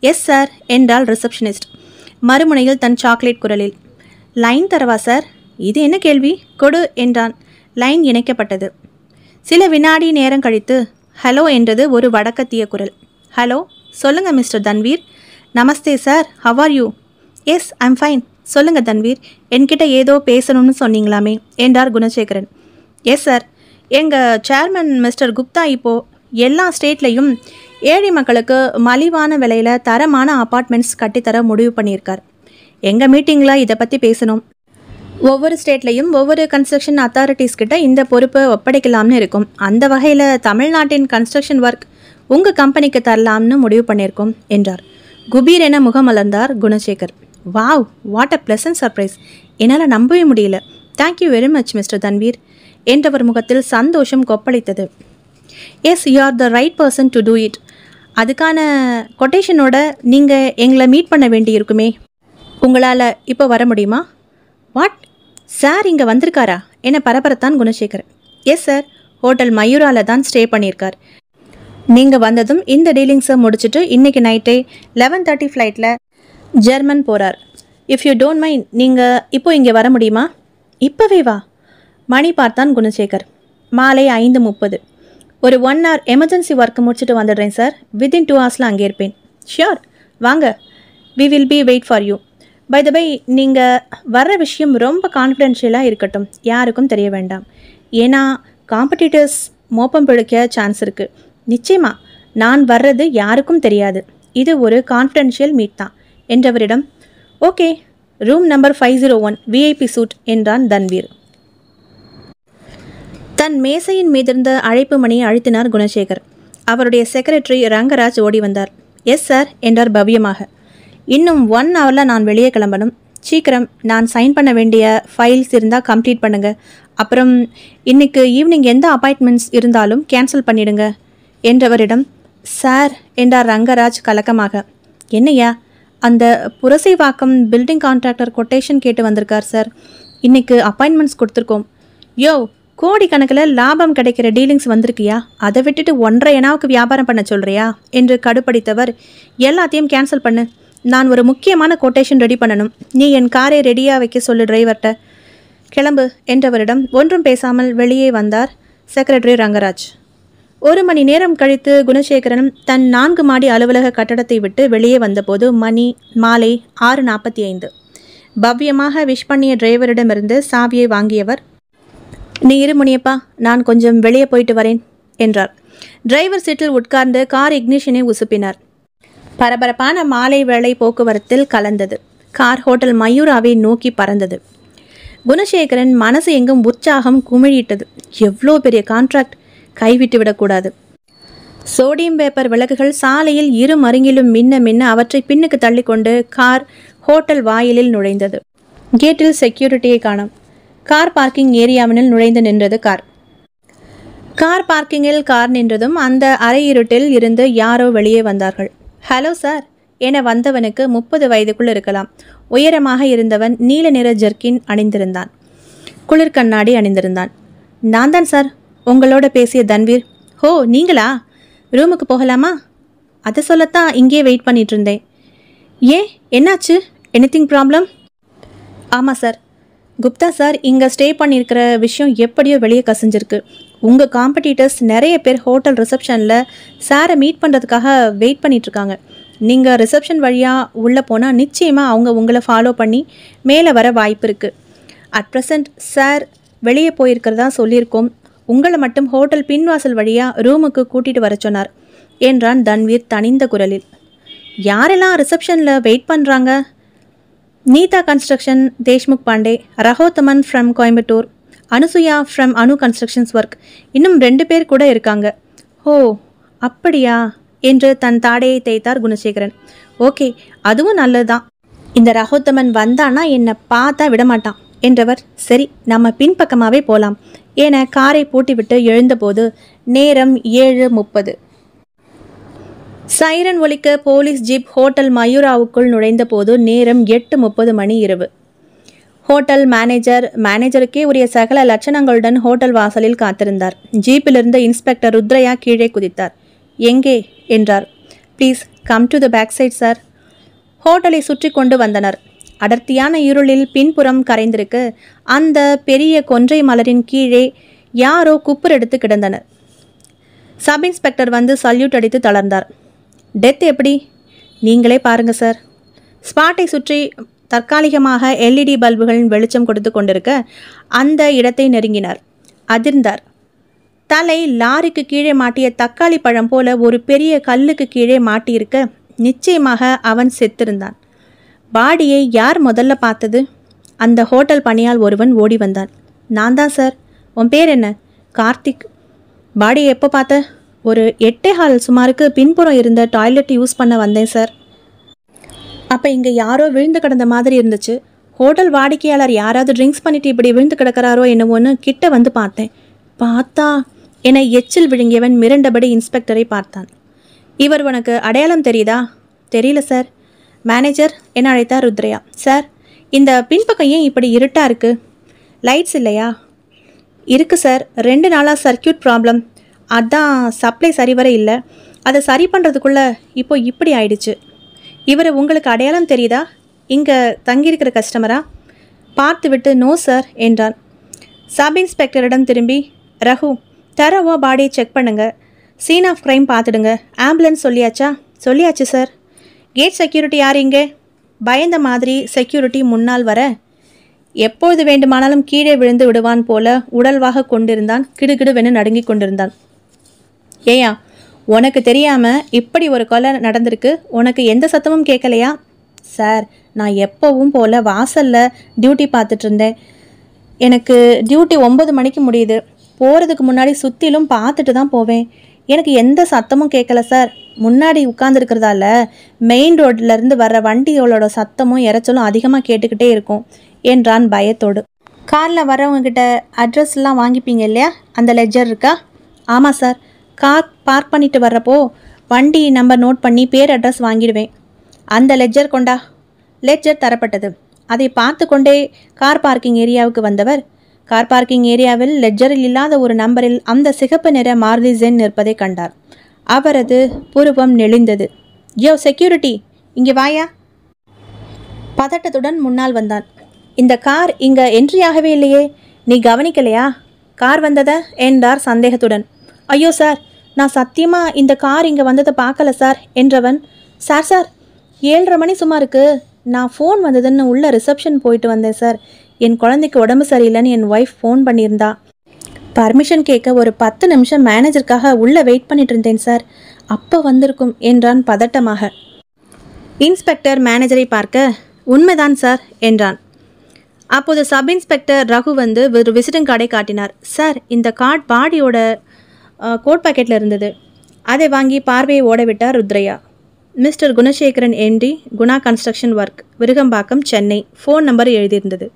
Speaker 1: எஸ் சார் என்றாள் ரிசப்ஷனிஸ்ட் மறுமுனையில் தன் சாக்லேட் குரலில் லைன் தரவா சார் இது என்ன கேள்வி கொடு என்றான் லைன் இணைக்கப்பட்டது சில வினாடி நேரம் கழித்து ஹலோ என்றது ஒரு வடக்கத்திய குரல் ஹலோ சொல்லுங்க mister Tanveer namaste sir how are you yes I'm fine சொல்லுங்க தன்வீர் என்கிட்ட ஏதோ பேசணும்னு சொன்னீங்களாமே என்றார் குணசேகரன் எஸ் சார் எங்கள் சேர்மன் மிஸ்டர் குப்தா இப்போது எல்லா ஸ்டேட்லேயும் ஏழை மக்களுக்கு மலிவான விலையில் தரமான அப்பார்ட்மெண்ட்ஸ் கட்டித்தர முடிவு பண்ணியிருக்கார் எங்கள் மீட்டிங்கில் இதை பற்றி பேசணும் ஒவ்வொரு ஸ்டேட்லேயும் ஒவ்வொரு கன்ஸ்ட்ரக்ஷன் அத்தாரிட்டிஸ் கிட்ட இந்த பொறுப்பை ஒப்படைக்கலாம்னு இருக்கும் அந்த வகையில் தமிழ்நாட்டின் கன்ஸ்ட்ரக்ஷன் ஒர்க் உங்கள் கம்பெனிக்கு தரலாம்னு முடிவு பண்ணியிருக்கோம் என்றார் குபீர் என முகமலர்ந்தார் Gunasekar wow what a pleasant surprise என்னால் நம்பவே முடியல thank you very much mister Tanveer என்றவர் முகத்தில் சந்தோஷம் கொப்பளித்தது yes you are the right person to do it அதுக்கான கொட்டேஷனோட நீங்கள் எங்களை மீட் பண்ண வேண்டியிருக்குமே உங்களால் இப்போ வர முடியுமா வாட் சார் இங்கே வந்திருக்காரா என பரபரத்தான் குணசேகர் எஸ் சார் ஹோட்டல் மயூரால தான் ஸ்டே பண்ணியிருக்கார் நீங்கள் வந்ததும் இந்த டீலிங்ஸை முடிச்சுட்டு இன்னைக்கு நைட்டே லெவன் தேர்ட்டி ஃப்ளைட்டில் ஜெர்மன் போகிறார் இஃப் யூ டோன்ட் மைண்ட் நீங்கள் இப்போ இங்கே வர முடியுமா இப்போவே வா மணி பார்த்தான் குணசேகர் மாலை ஐந்து முப்பது ஒரு ஒன் hour எமர்ஜென்சி ஒர்க் முடிச்சுட்டு வந்துடுறேன் சார் வித்தின் டூ ஹவர்ஸில் அங்கே இருப்பேன் ஷியோர் வாங்க we will be wait for you by the by நீங்கள் வர்ற விஷயம் ரொம்ப கான்ஃபிடென்ஷியலாக இருக்கட்டும் யாருக்கும் தெரிய வேண்டாம் ஏன்னா காம்படிட்டர்ஸ் மோப்பம் பிடிக்க சான்ஸ் இருக்குது நிச்சயமா நான் வர்றது யாருக்கும் தெரியாது இது ஒரு கான்ஃபிடென்ஷியல் மீட் தான் என்றவரிடம் okay room number five zero one VIP suite என்றான் தன்வீர் தன் மேசையின் மீதிருந்த அழைப்பு மணியை அழுத்தினார் குணசேகர் அவருடைய செக்ரட்டரி ரங்கராஜ் ஓடி வந்தார் எஸ் சார் என்றார் பவ்யமாக இன்னும் ஒன் ஹவரில் நான் வெளியே கிளம்பணும் சீக்கிரம் நான் சைன் பண்ண வேண்டிய ஃபைல்ஸ் இருந்தால் கம்ப்ளீட் பண்ணுங்க அப்புறம் இன்னைக்கு ஈவினிங் எந்த அப்பாயின்மெண்ட்ஸ் இருந்தாலும் கேன்சல் பண்ணிடுங்க என்றவரிடம் சார் என்றார் ரங்கராஜ் கலக்கமாக என்னையா அந்த புரசைவாக்கம் பில்டிங் கான்ட்ராக்டர் கொட்டேஷன் கேட்டு வந்திருக்கார் சார் இன்னைக்கு அப்பாயின்மெண்ட்ஸ் கொடுத்துருக்கோம் யோ கோடிக்கணக்கில் லாபம் கிடைக்கிற டீலிங்ஸ் வந்திருக்கியா அதை விட்டுட்டு ஒன்றரை எனாவுக்கு வியாபாரம் பண்ண சொல்றியா என்று கடுப்படித்தவர் எல்லாத்தையும் கேன்சல் பண்ணு நான் ஒரு முக்கியமான கொட்டேஷன் ரெடி பண்ணணும் நீ என் காரை ரெடியாக வைக்க சொல்லு டிரைவர்கிட்ட கிளம்பு என்றவரிடம் ஒன்றும் பேசாமல் வெளியே வந்தார் செக்ரட்டரி ரங்கராஜ் ஒரு மணி நேரம் கழித்து குணசேகரன் தன் நான்கு மாடி அலுவலக கட்டடத்தை விட்டு வெளியே வந்தபோது மணி மாலை ஆறு நாற்பத்தி ஐந்து பவ்யமாக விஷ் பண்ணிய டிரைவரிடமிருந்து சாவியை வாங்கியவர் நீ இரு முனியப்பா நான் கொஞ்சம் வெளியே போயிட்டு வரேன் என்றார் டிரைவர் சீட்டில் உட்கார்ந்து கார் இக்னிஷனை உசுப்பினார் பரபரப்பான மாலை வேளை போக்குவரத்தில் கலந்தது கார் ஹோட்டல் மயூராவை நோக்கி பறந்தது குணசேகரன் மனசு எங்கும் உற்சாகம் குமிழிட்டது எவ்வளோ பெரிய கான்ட்ராக்ட் கைவிட்டு விடக்கூடாது சோடியம் பேப்பர் விளக்குகள் சாலையில் இரு மருங்கிலும் மின்ன மின்ன அவற்றை பின்னுக்கு தள்ளிக்கொண்டு கார் ஹோட்டல் வாயிலில் நுழைந்தது கேட்டில் செக்யூரிட்டியை காணோம் கார் பார்க்கிங் ஏரியாவினில் நுழைந்து நின்றது கார் கார் பார்க்கிங்கில் கார் நின்றதும் அந்த அறை இருட்டில் இருந்து யாரோ வெளியே வந்தார்கள் ஹலோ சார் என வந்தவனுக்கு முப்பது வயதுக்குள் இருக்கலாம் உயரமாக இருந்தவன் நீல நிற ஜெர்கின் அணிந்திருந்தான் குளிர் கண்ணாடி அணிந்திருந்தான் நான் தான் சார் உங்களோட பேசிய தன்வீர் ஹோ நீங்களா ரூமுக்கு போகலாமா அதை சொல்லத்தான் இங்கே வெயிட் பண்ணிட்டு இருந்தேன் ஏன் என்னாச்சு எனிதிங் ப்ராப்ளம் ஆமாம் சார் குப்தா சார் இங்கே ஸ்டே பண்ணியிருக்கிற விஷயம் எப்படியோ வெளியே கசிஞ்சிருக்கு உங்கள் காம்படிட்டர்ஸ் நிறைய பேர் ஹோட்டல் ரிசப்ஷனில் சாரை மீட் பண்ணுறதுக்காக வெயிட் பண்ணிகிட்ருக்காங்க நீங்கள் ரிசப்ஷன் வழியாக உள்ளே போனால் நிச்சயமாக அவங்க உங்களை ஃபாலோ பண்ணி மேலே வர வாய்ப்பு இருக்குது அட் ப்ரெசண்ட் சார் வெளியே போயிருக்கிறதா சொல்லியிருக்கோம் உங்களை மட்டும் ஹோட்டல் பின்வாசல் வழியாக ரூமுக்கு கூட்டிகிட்டு வர சொன்னார் என்றான் தன்வீர் தனிந்த குரலில் யாரெல்லாம் ரிசப்ஷனில் வெயிட் பண்ணுறாங்க Neeta construction Deshmukh Pandey Rahothaman from Coimbatore Anusuya from Anu constructions work இன்னும் ரெண்டு பேர் கூட இருக்காங்க ஓ அப்படியா என்று தன் தாடையை தேய்த்தார் குணசேகரன் ஓகே அதுவும் நல்லதுதான் இந்த ரஹோத்தமன் வந்தானா என்னை பார்த்தா விடமாட்டான் என்றவர் சரி நம்ம பின்பக்கமாகவே போகலாம் என காரை பூட்டிவிட்டு எழுந்தபோது நேரம் ஏழு முப்பது சைரன் ஒலிக்க போலீஸ் ஜீப் ஹோட்டல் மயூராவுக்குள் நுழைந்தபோது நேரம் எட்டு முப்பது மணி இரவு ஹோட்டல் மேனேஜர் மேனேஜருக்கே உரிய சகல லட்சணங்களுடன் ஹோட்டல் வாசலில் காத்திருந்தார் ஜீப்பிலிருந்து இன்ஸ்பெக்டர் ருத்ரையா கீழே குதித்தார் எங்கே என்றார் please come to the back side sir ஹோட்டலை சுற்றி கொண்டு வந்தனர் அடர்த்தியான இருளில் பின்புறம் கரைந்திருக்கு அந்த பெரிய கொன்றை மலரின் கீழே யாரோ குப்புர் எடுத்து கிடந்தனர் சப் இன்ஸ்பெக்டர் வந்து சல்யூட் அடித்து தளர்ந்தார் டெத் எப்படி நீங்களே பாருங்க சார் ஸ்பாட்டை சுற்றி தற்காலிகமாக எல்இடி பல்புகளின் வெளிச்சம் கொடுத்து கொண்டிருக்க அந்த இடத்தை நெருங்கினார் அதிர்ந்தார் தலை லாரிக்கு கீழே மாட்டிய தக்காளி பழம் போல ஒரு பெரிய கல்லுக்கு கீழே மாட்டியிருக்க நிச்சயமாக அவன் செத்திருந்தான் பாடியை யார் முதல்ல பார்த்தது அந்த ஹோட்டல் பணியால் ஒருவன் ஓடி வந்தான் நான் தான் சார் உன் பேர் என்ன கார்த்திக் பாடியை எப்போ பார்த்த ஒரு எட்டே ஹால் சுமாருக்கு பின்புறம் இருந்த டாய்லெட் யூஸ் பண்ண வந்தேன் சார் அப்போ இங்கே யாரோ விழுந்து கிடந்த மாதிரி இருந்துச்சு ஹோட்டல் வாடிக்கையாளர் யாராவது ட்ரிங்க்ஸ் பண்ணிட்டு இப்படி விழுந்து கிடக்கிறாரோ என்னவோன்னு கிட்ட வந்து பார்த்தேன் பார்த்தா என எச்சில் விழுங்கியவன் மிரண்டபடி இன்ஸ்பெக்டரை பார்த்தான் இவர் உனக்கு அடையாளம் தெரியுதா தெரியல சார் மேனேஜர் என்ன அழைத்தார் ருத்ரையா சார் இந்த பின்பக்கம் ஏன் இப்படி இருட்டாக இருக்குது லைட்ஸ் இல்லையா இருக்குது சார் ரெண்டு நாளாக சர்க்கியூட் ப்ராப்ளம் அதான் சப்ளை சரிவர இல்லை அதை சரி பண்ணுறதுக்குள்ளே இப்போ இப்படி ஆயிடுச்சு இவர் உங்களுக்கு அடையாளம் தெரியுதா இங்கே தங்கியிருக்கிற கஸ்டமரா பார்த்து விட்டு நோ சார் என்றான் சப் இன்ஸ்பெக்டரிடம் திரும்பி ரகு தரவா பாடியை செக் பண்ணுங்க சீன் ஆஃப் க்ரைம் பார்த்துடுங்க ஆம்புலன்ஸ் சொல்லியாச்சா சொல்லியாச்சு சார் கேட் செக்யூரிட்டி யார் இங்கே பயந்த மாதிரி செக்யூரிட்டி முன்னால் வர எப்பொழுது வேண்டுமானாலும் கீழே விழுந்து விடுவான் போல உடல்வாக கொண்டிருந்தான் கிடுகிடுவென நடுங்கிக் கொண்டிருந்தான் ஏயா உனக்கு தெரியாம இப்படி ஒரு கொலை நடந்திருக்கு உனக்கு எந்த சத்தமும் கேட்கலையா சார் நான் எப்பவும் போல வாசல்ல டியூட்டி பார்த்துட்டு இருந்தேன் எனக்கு டியூட்டி ஒன்பது மணிக்கு முடியுது போகிறதுக்கு முன்னாடி சுற்றிலும் பார்த்துட்டு தான் போவேன் எனக்கு எந்த சத்தமும் கேட்கல சார் முன்னாடி உட்காந்துருக்கிறதால மெயின் ரோட்லேருந்து வர்ற வண்டிகளோட சத்தமும் இரைச்சலும் அதிகமாக கேட்டுக்கிட்டே இருக்கும் என்றான் பயத்தோடு காரில் வரவங்க கிட்ட அட்ரஸ்லாம் வாங்கிப்பீங்க இல்லையா அந்த லெஜர் இருக்கா ஆமாம் சார் கார் பார்க் பண்ணிட்டு வர்றப்போ வண்டி நம்பர் நோட் பண்ணி பேர் அட்ரஸ் வாங்கிடுவேன் அந்த லெஜர் கொண்டா லெஜர் தரப்பட்டது அதை பார்த்து கொண்டே கார் பார்க்கிங் ஏரியாவுக்கு வந்தவர் கார் பார்க்கிங் ஏரியாவில் லெஜரில் இல்லாத ஒரு நம்பரில் அந்த சிகப்பு நிற மாருதி ஜென் நிற்பதை கண்டார் அவரது புருவம் நெளிந்தது யோ செக்யூரிட்டி இங்கே வாயா பதட்டத்துடன் முன்னால் வந்தான் இந்த கார் இங்க என்ட்ரியாகவே இல்லையே நீ கவனிக்கலையா கார் வந்தத என்றார் சந்தேகத்துடன் ஐயோ சார் நான் சத்தியமா இந்த கார் இங்க வந்ததை பார்க்கல சார் என்றவன் சார் சார் ஏழரை மணி சுமாருக்கு நான் ஃபோன் வந்ததுன்னு உள்ள ரிசப்ஷன் போயிட்டு வந்தேன் சார் என் குழந்தைக்கு உடம்பு சரியில்லைன்னு என் ஒய்ஃப் ஃபோன் பண்ணியிருந்தா பர்மிஷன் கேட்க ஒரு பத்து நிமிஷம் மேனேஜருக்காக உள்ள வெயிட் பண்ணிட்டு இருந்தேன் சார் அப்போ வந்திருக்கும் என்றான் பதட்டமாக இன்ஸ்பெக்டர் மேனேஜரை பார்க்க உண்மைதான் சார் என்றான் அப்போது சப் இன்ஸ்பெக்டர் ரகு வந்து ஒரு விசிட்டிங் கார்டை காட்டினார் சார் இந்த கார்டு பாடியோட கோட் பாக்கெட்டில் இருந்தது அதை வாங்கி பார்வையை ஓட விட்டார் Rudraiah mister Gunasekaran MD Guna construction work Virugambakkam Chennai phone number எழுதியிருந்தது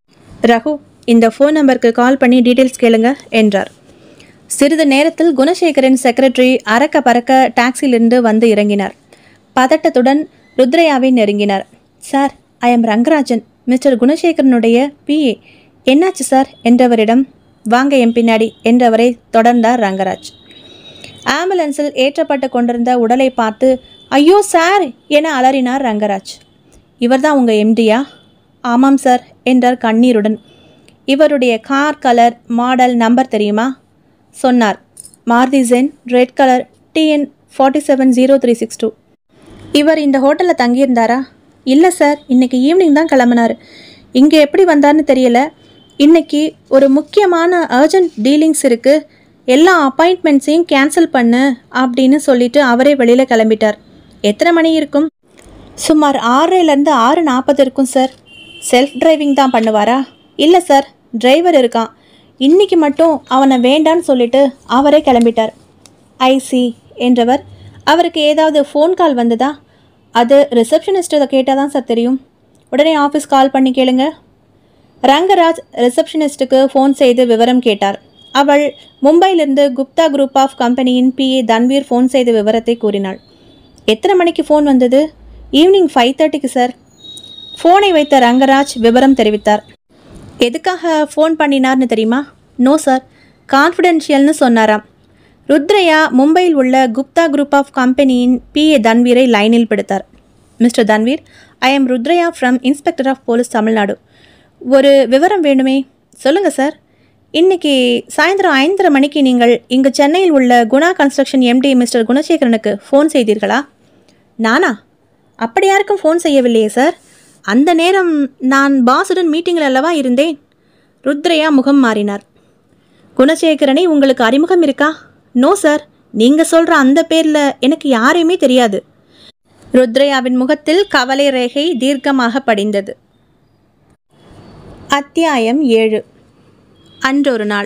Speaker 1: ரகு இந்த ஃபோன் நம்பருக்கு கால் பண்ணி டீட்டெயில்ஸ் கேளுங்க என்றார் சிறிது நேரத்தில் குணசேகரின் செக்ரட்டரி அறக்க பறக்க டாக்ஸியிலிருந்து வந்து இறங்கினார் பதட்டத்துடன் ருத்ரையாவை நெருங்கினார் sir I am Rangarajan mister குணசேகரனுடைய பிஏ என்னாச்சு சார் என்றவரிடம் வாங்க என் பின்னாடி என்றவரை தொடர்ந்தார் ரங்கராஜ் ஆம்புலன்ஸில் ஏற்றப்பட்டு கொண்டிருந்த உடலை பார்த்து ஐயோ சார் என அலறினார் ரங்கராஜ் இவர்தான் உங்கள் எம்டியா ஆமாம் சார் என்றார் கண்ணீருடன் இவருடைய கார் கலர் மாடல் நம்பர் தெரியுமா சொன்னார் Maruti Zen red colour TN forty seven zero three six two இவர் இந்த ஹோட்டலில் தங்கியிருந்தாரா இல்லை சார் இன்னைக்கு ஈவினிங் தான் கிளம்புனார் இங்கே எப்படி வந்தார்னு தெரியல இன்னைக்கு ஒரு முக்கியமான அர்ஜென்ட் டீலிங்ஸ் இருக்குது எல்லா அப்பாயின்ட்மெண்ட்ஸையும் கேன்சல் பண்ணு அப்படின்னு சொல்லிட்டு அவரே வெளியில் கிளம்பிட்டார் எத்தனை மணி இருக்கும் சுமார் ஆறரைலேருந்து ஆறு நாற்பது இருக்கும் சார் செல்ஃப் டிரைவிங் தான் பண்ணுவாரா இல்லை சார் டிரைவர் இருக்கான் இன்னைக்கு மட்டும் அவனை வேண்டான்னு சொல்லிட்டு அவரே கிளம்பிட்டார் ஐசி என்றவர் அவருக்கு ஏதாவது ஃபோன் கால் வந்ததா அது ரிசப்ஷனிஸ்ட்டை கேட்டால் தான் சார் தெரியும் உடனே ஆஃபீஸ் கால் பண்ணி கேளுங்க ரங்கராஜ் ரிசப்ஷனிஸ்ட்டுக்கு ஃபோன் செய்து விவரம் கேட்டார் அவள் மும்பையிலிருந்து குப்தா குரூப் ஆஃப் கம்பெனியின் பிஏ தன்வீர் ஃபோன் செய்த விவரத்தை கூறினாள் எத்தனை மணிக்கு ஃபோன் வந்தது ஈவினிங் ஃபைவ் தேர்ட்டிக்கு சார் ஃபோனை வைத்த ரங்கராஜ் விவரம் தெரிவித்தார் எதுக்காக ஃபோன் பண்ணினார்னு தெரியுமா நோ சார் கான்ஃபிடென்ஷியல்னு சொன்னாராம் ருத்ரையா மும்பையில் உள்ள குப்தா குரூப் ஆஃப் கம்பெனியின் பிஏ தன்வீரை லைனில் பிடித்தார் mister Tanveer I am Rudraiah from inspector of police Tamil Nadu ஒரு விவரம் வேணுமே சொல்லுங்கள் சார் இன்னைக்கு சாயந்தரம் ஐந்தரை மணிக்கு நீங்கள் இங்கு சென்னையில் உள்ள குணா கன்ஸ்ட்ரக்ஷன் எம்டி மிஸ்டர் குணசேகரனுக்கு ஃபோன் செய்தீர்களா நானா அப்படி யாருக்கும் ஃபோன் செய்யவில்லையே சார் அந்த நேரம் நான் பாஸுடன் மீட்டிங்கில் அல்லவா இருந்தேன் ருத்ரையா முகம் மாறினார் குணசேகரனை உங்களுக்கு அறிமுகம் இருக்கா நோ சார் நீங்கள் சொல்கிற அந்த பேரில் எனக்கு யாரையுமே தெரியாது ருத்ரையாவின் முகத்தில் கவலை ரேகை தீர்க்கமாக படிந்தது அத்தியாயம் ஏழு அன்றொரு நாள்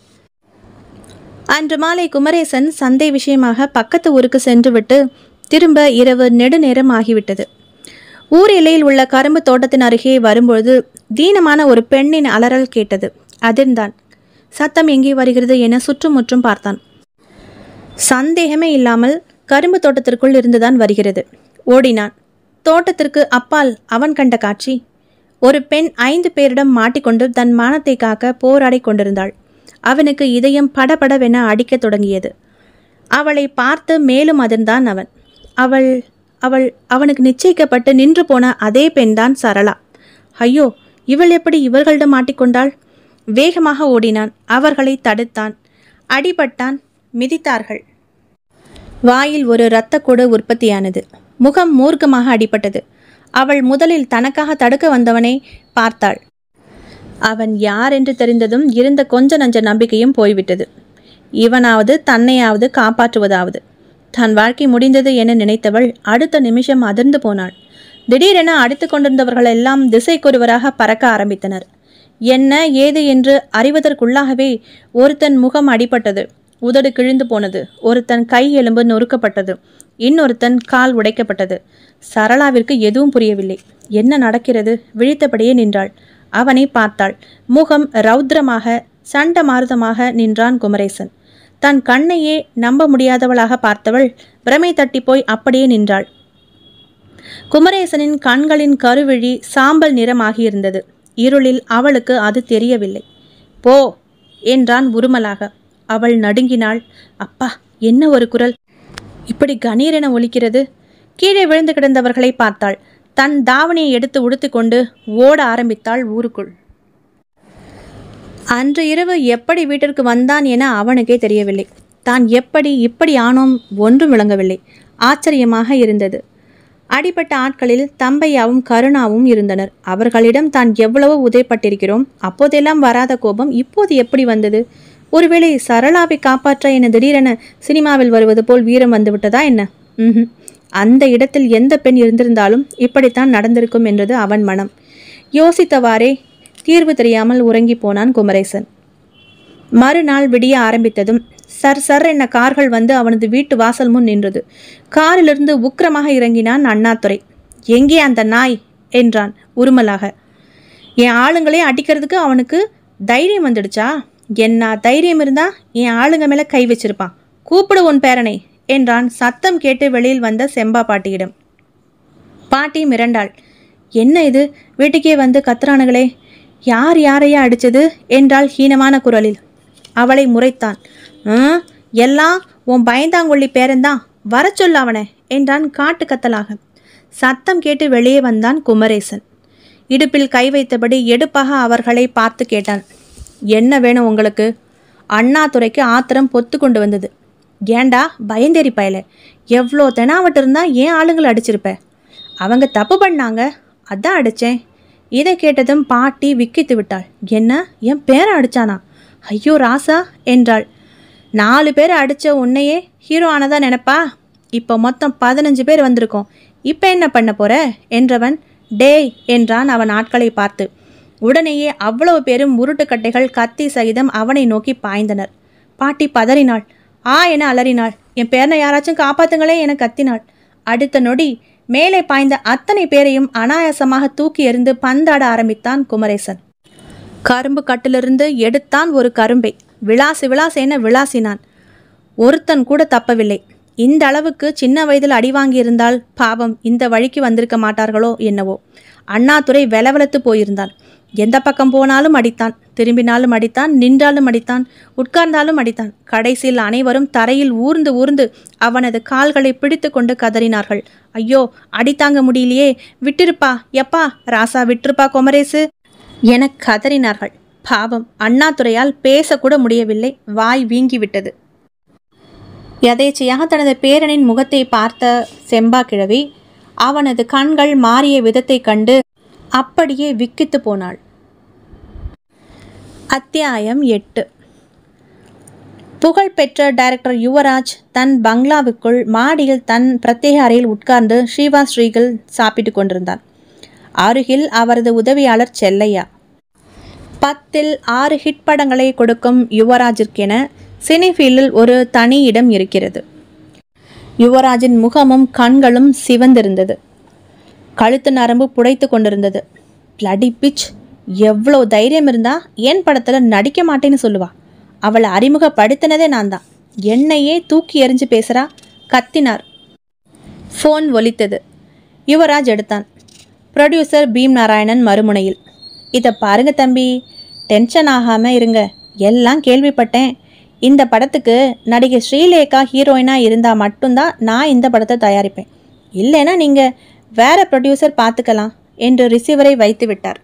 Speaker 1: அன்று மாலை குமரேசன் சந்தை விஷயமாக பக்கத்து ஊருக்கு சென்றுவிட்டு திரும்ப இரவு நெடுநேரம் ஆகிவிட்டது ஊர் எல்லையில் உள்ள கரும்பு தோட்டத்தின் அருகே வரும்பொழுது தீனமான ஒரு பெண்ணின் அலறல் கேட்டது அதிர்ந்தான் சத்தம் எங்கே வருகிறது என சுற்றுமுற்றும் பார்த்தான் சந்தேகமே இல்லாமல் கரும்பு தோட்டத்திற்குள் இருந்துதான் வருகிறது ஓடினான் தோட்டத்திற்கு அப்பால் அவன் கண்ட காட்சி ஒரு பெண் ஐந்து பேரிடம் மாட்டிக்கொண்டு தன் மானத்தை காக்க போராடிக் கொண்டிருந்தாள் அவனுக்கு இதயம் படபடவென அடிக்கத் தொடங்கியது அவளை பார்த்து மேலும் அதிர்ந்தான் அவன் அவள் அவள் அவனுக்கு நிச்சயிக்கப்பட்டு நின்று போன அதே பெண்தான் சரளா ஐயோ இவள் எப்படி இவர்களிடம் மாட்டிக்கொண்டாள் வேகமாக ஓடினான் அவர்களை தடுத்தான் அடிபட்டான் மிதித்தார்கள் வாயில் ஒரு இரத்தக்கூடு உற்பத்தியானது முகம் மூர்க்கமாக அடிபட்டது அவள் முதலில் தனக்காக தடுக்க வந்தவனை பார்த்தாள் அவன் யார் என்று தெரிந்ததும் இருந்த கொஞ்ச நஞ்ச நம்பிக்கையும் போய்விட்டது இவனாவது தன்னையாவது காப்பாற்றுவதாவது தன் வாழ்க்கை முடிந்தது என நினைத்தவள் அடுத்த நிமிஷம் அதிர்ந்து போனாள் திடீரென அடித்து கொண்டிருந்தவர்கள் எல்லாம் திசைக்கொருவராக பறக்க ஆரம்பித்தனர் என்ன ஏது என்று அறிவதற்குள்ளாகவே ஒருத்தன் முகம் அடிபட்டது உதடு கிழிந்து போனது ஒருத்தன் கை எலும்பு நொறுக்கப்பட்டது இன்னொருத்தன் கால் உடைக்கப்பட்டது சரளாவிற்கு எதுவும் புரியவில்லை என்ன நடக்கிறது விழித்தபடியே நின்றாள் அவனை பார்த்தாள் முகம் ரௌத்ரமாக சண்டமாருதமாக நின்றான் குமரேசன் தன் கண்ணையே நம்ப முடியாதவளாக பார்த்தவள் பிரமை தட்டி போய் அப்படியே நின்றாள் குமரேசனின் கண்களின் கருவிழி சாம்பல் நிறமாகியிருந்தது இருளில் அவளுக்கு அது தெரியவில்லை போ என்றான் உருமலாக அவள் நடுங்கினாள் அப்பா என்ன ஒரு குரல் இப்படி கணீரென ஒலிக்கிறது கீழே விழுந்து கிடந்தவர்களை பார்த்தாள் தன் தாவணியை எடுத்து உடுத்திக்கொண்டு ஓட ஆரம்பித்தாள் ஊருக்குள் அன்று இரவு எப்படி வீட்டிற்கு வந்தான் என அவனுக்கே தெரியவில்லை தான் எப்படி இப்படி ஆனோம் ஒன்றும் விளங்கவில்லை ஆச்சரியமாக இருந்தது அடிப்பட்ட ஆட்களில் தம்பையாவும் கருணாவும் இருந்தனர் அவர்களிடம் தான் எவ்வளவோ உதைப்பட்டிருக்கிறோம் அப்போதெல்லாம் வராத கோபம் இப்போது எப்படி வந்தது ஒருவேளை சரளாவை காப்பாற்ற என திடீரென சினிமாவில் வருவது போல் வீரம் வந்துவிட்டதா என்ன ம்ஹும். அந்த இடத்தில் எந்த பெண் இருந்திருந்தாலும் இப்படித்தான் நடந்திருக்கும் என்றது அவன் மனம் யோசித்தவாறே தீர்வு தெரியாமல் உறங்கி போனான் குமரேசன் மறுநாள் விடிய ஆரம்பித்ததும் சர் சர் என கார்கள் வந்து அவனது வீட்டு வாசல் முன் நின்றது காரிலிருந்து உக்கிரமாக இறங்கினான் அண்ணாதுரை எங்கே அந்த நாய் என்றான் உருமலாக என் ஆளுங்களே அடிக்கிறதுக்கு அவனுக்கு தைரியம் வந்துடுச்சா என்ன தைரியம் இருந்தா என் ஆளுங்க மேல கை வச்சிருப்பான் கூப்பிடு உன் பேரனை என்றான் சத்தம் கேட்டு வெளியில் வந்த செம்பா பாட்டியிடம் பாட்டி மிரண்டாள் என்ன இது வீட்டுக்கே வந்து கத்துறானுங்களே யார் யாரையா அடிச்சது என்றாள் ஹீனமான குரலில் அவளை முறைத்தான் "ஆ, எல்லாம் உன் பயந்தாங்கொள்ளி பேரன்தான் வர சொல்லு அவனை என்றான் காட்டு கத்தலாக சத்தம் கேட்டு வெளியே வந்தான் குமரேசன் இடுப்பில் கை வைத்தபடி எடுப்பாக அவர்களை பார்த்து கேட்டான் என்ன வேணும் உங்களுக்கு அண்ணாதுரைக்கு ஆத்திரம் பொத்து கொண்டு வந்தது ஏண்டா பயந்தேரி பயல எவ்வளோ தெனாவட்டு இருந்தா ஏன் ஆளுங்களை அடிச்சிருப்ப அவங்க தப்பு பண்ணாங்க அதான் அடிச்சேன் இதை கேட்டதும் பாட்டி விக்கித்து விட்டாள் என்ன என் பேரை அடிச்சானா ஐயோ ராசா என்றாள் நாலு பேர் அடிச்ச உன்னையே ஹீரோ ஆனதா நினைப்பா இப்போ மொத்தம் பதினஞ்சு பேர் வந்திருக்கோம் இப்போ என்ன பண்ண போற என்றவன் டேய் என்றான் அவன் ஆட்களை பார்த்து உடனேயே அவ்வளவு பேரும் உருட்டுக்கட்டைகள் கத்தி சகிதம் அவனை நோக்கி பாய்ந்தனர் பாட்டி பதறினாள் ஆ என அலறினாள் என் பேரனை யாராச்சும் காப்பாத்துங்களே என கத்தினாள் அடுத்த நொடி மேலே பாய்ந்த அத்தனை பேரையும் அனாயாசமாக தூக்கி எறிந்து பந்தாட ஆரம்பித்தான் குமரேசன் கரும்பு கட்டிலிருந்து எடுத்தான் ஒரு கரும்பை விளாசு விளாசென விளாசினான் ஒருத்தன் கூட தப்பவில்லை இந்த அளவுக்கு சின்ன வயதில் அடி வாங்கியிருந்தால் பாவம் இந்த வழிக்கு வந்திருக்க மாட்டார்களோ என்னவோ அண்ணாதுரை வெலவெலத்து போயிருந்தான் எந்த பக்கம் போனாலும் அடித்தான் திரும்பினாலும் அடித்தான் நின்றாலும் அடித்தான் உட்கார்ந்தாலும் அடித்தான் கடைசியில் அனைவரும் தரையில் ஊர்ந்து ஊர்ந்து அவனது கால்களை பிடித்து கொண்டு கதறினார்கள் ஐயோ அடித்தாங்க முடியலையே விட்டிருப்பா எப்பா ராசா விட்டிருப்பா குமரேசு என கதறினார்கள் பாவம் அண்ணாதுரையால் பேசக்கூட முடியவில்லை வாய் வீங்கிவிட்டது யதேச்சையாக தனது பேரனின் முகத்தை பார்த்த செம்பா கிழவி அவனது கண்கள் மாறிய விதத்தைக் கண்டு அப்படியே விக்கித்து போனாள் அத்தியாயம் எட்டு புகழ்பெற்ற டைரக்டர் யுவராஜ் தன் பங்களாவுக்குள் மாடியில் தன் பிரத்யேக அறையில் உட்கார்ந்து ஸ்ரீவா ஸ்ரீகள் சாப்பிட்டு கொண்டிருந்தான் அருகில் அவரது உதவியாளர் செல்லையா பத்தில் ஆறு ஹிட் படங்களை கொடுக்கும் யுவராஜிற்கென சினிஃபீல்டில் ஒரு தனி இடம் இருக்கிறது யுவராஜின் முகமும் கண்களும் சிவந்திருந்தது கழுத்து நரம்பு புடைத்து கொண்டிருந்தது பிளடி பிச் எவ்வளோ தைரியம் இருந்தா என் படத்தில் நடிக்க மாட்டேன்னு சொல்லுவா அவளை அறிமுகப்படுத்தினதே நான் தான் என்னையே தூக்கி எறிஞ்சு பேசுகிறா கத்தினார் ஃபோன் ஒலித்தது யுவராஜ் எடுத்தான் ப்ரொடியூசர் பீம் நாராயணன் மறுமுனையில் இதை பாருங்க தம்பி டென்ஷன் ஆகாமல் இருங்க எல்லாம் கேள்விப்பட்டேன் இந்த படத்துக்கு நடிகை ஸ்ரீலேகா ஹீரோயினாக இருந்தால் மட்டும்தான் நான் இந்த படத்தை தயாரிப்பேன் இல்லைன்னா நீங்கள் வேற ப்ரொடியூசர் பார்த்துக்கலாம் என்று ரிசீவரை வைத்து விட்டார்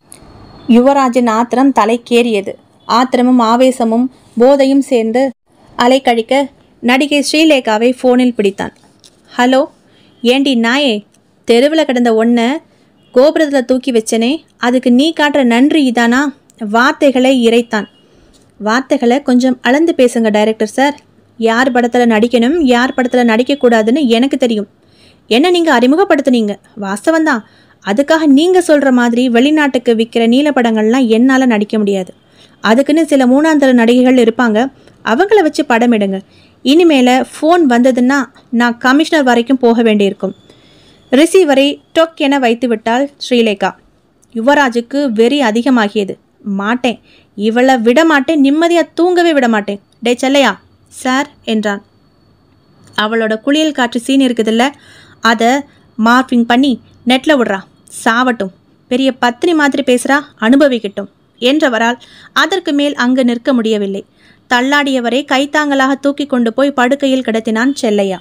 Speaker 1: யுவராஜின் ஆத்திரம் தலைக்கேறியது ஆத்திரமும் ஆவேசமும் போதையும் சேர்ந்து அலைக்கழிக்க நடிகை ஸ்ரீலேகாவை ஃபோனில் பிடித்தான் ஹலோ ஏண்டி நாயே தெருவில் கிடந்த ஒன்றை கோபுரத்தில் தூக்கி வச்சனே அதுக்கு நீ காட்டுற நன்றி இதானா வார்த்தைகளை இறைத்தான் வார்த்தைகளை கொஞ்சம் அளந்து பேசுங்க டைரக்டர் சார் யார் படத்தில் நடிக்கணும் யார் படத்தில் நடிக்கக்கூடாதுன்னு எனக்கு தெரியும் என்ன நீங்கள் அறிமுகப்படுத்துனீங்க வாஸ்தவந்தான் அதுக்காக நீங்கள் சொல்கிற மாதிரி வெளிநாட்டுக்கு விற்கிற நீல படங்கள்லாம் என்னால் நடிக்க முடியாது அதுக்குன்னு சில மூணாந்தர நடிகைகள் இருப்பாங்க அவங்கள வச்சு படம் எடுங்க இனிமேல் ஃபோன் வந்ததுன்னா நான் கமிஷனர் வரைக்கும் போக வேண்டியிருக்கும் ரிசீவரை டொக் என வைத்து விட்டாள் ஸ்ரீலேகா யுவராஜுக்கு வெறி அதிகமாகியது மாட்டேன் இவளை விட மாட்டேன் நிம்மதியாக தூங்கவே விட மாட்டேன் டே செல்லையா சார் என்றான் அவளோட குளியல் காற்று சீன் இருக்குதுல்ல அதை மார்பிங் பண்ணி நெட்டில் விடுறா சாவட்டும் பெரிய பத்தினி மாதிரி பேசுகிறா அனுபவிக்கட்டும் என்றவரால் அதற்கு மேல் அங்கு நிற்க முடியவில்லை தள்ளாடியவரை கைத்தாங்கலாக தூக்கி கொண்டு போய் படுக்கையில் கிடத்தினான் செல்லையா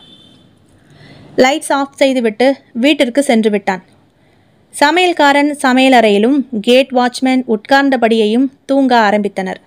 Speaker 1: லைட்ஸ் ஆஃப் செய்துவிட்டு வீட்டிற்கு சென்று விட்டான் சமையல்காரன் சமையலறையிலும் கேட் வாட்ச்மேன் உட்கார்ந்தபடியையும் தூங்க ஆரம்பித்தனர்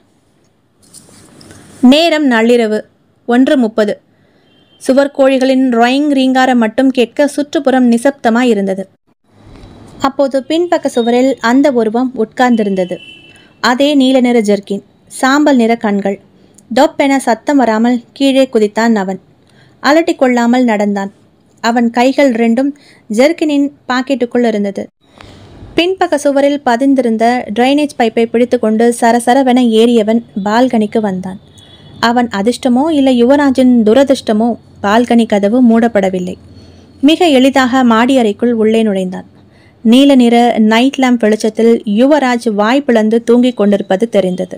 Speaker 1: நேரம் நள்ளிரவு ஒன்று முப்பது சுவர்கோழிகளின் ரொயிங் ரீங்காரம் மட்டும் கேட்க சுற்றுப்புறம் நிசப்தமாய் இருந்தது அப்போது பின்பக்க சுவரில் அந்த உருவம் உட்கார்ந்திருந்தது அதே நீல நிற ஜெர்கின் சாம்பல் நிற கண்கள் டொப்பென சத்தம் வராமல் கீழே குதித்தான் அவன் அலட்டிக் கொள்ளாமல் நடந்தான் அவன் கைகள் ரெண்டும் ஜெர்கினின் பாக்கெட்டுக்குள் இருந்தது பின்பக்க சுவரில் பதிந்திருந்த டிரைனேஜ் பைப்பை பிடித்துக்கொண்டு சரசரவென ஏறியவன் பால்கனிக்கு வந்தான் அவன் அதிர்ஷ்டமோ இல்லை யுவராஜின் துரதிர்ஷ்டமோ பால்கனி கதவு மூடப்படவில்லை மிக எளிதாக மாடி அறைக்குள் உள்ளே நுழைந்தான் நீல நிற நைட் லேம்ப் வெளிச்சத்தில் யுவராஜ் வாய் பிளந்து தூங்கிக் கொண்டிருப்பது தெரிந்தது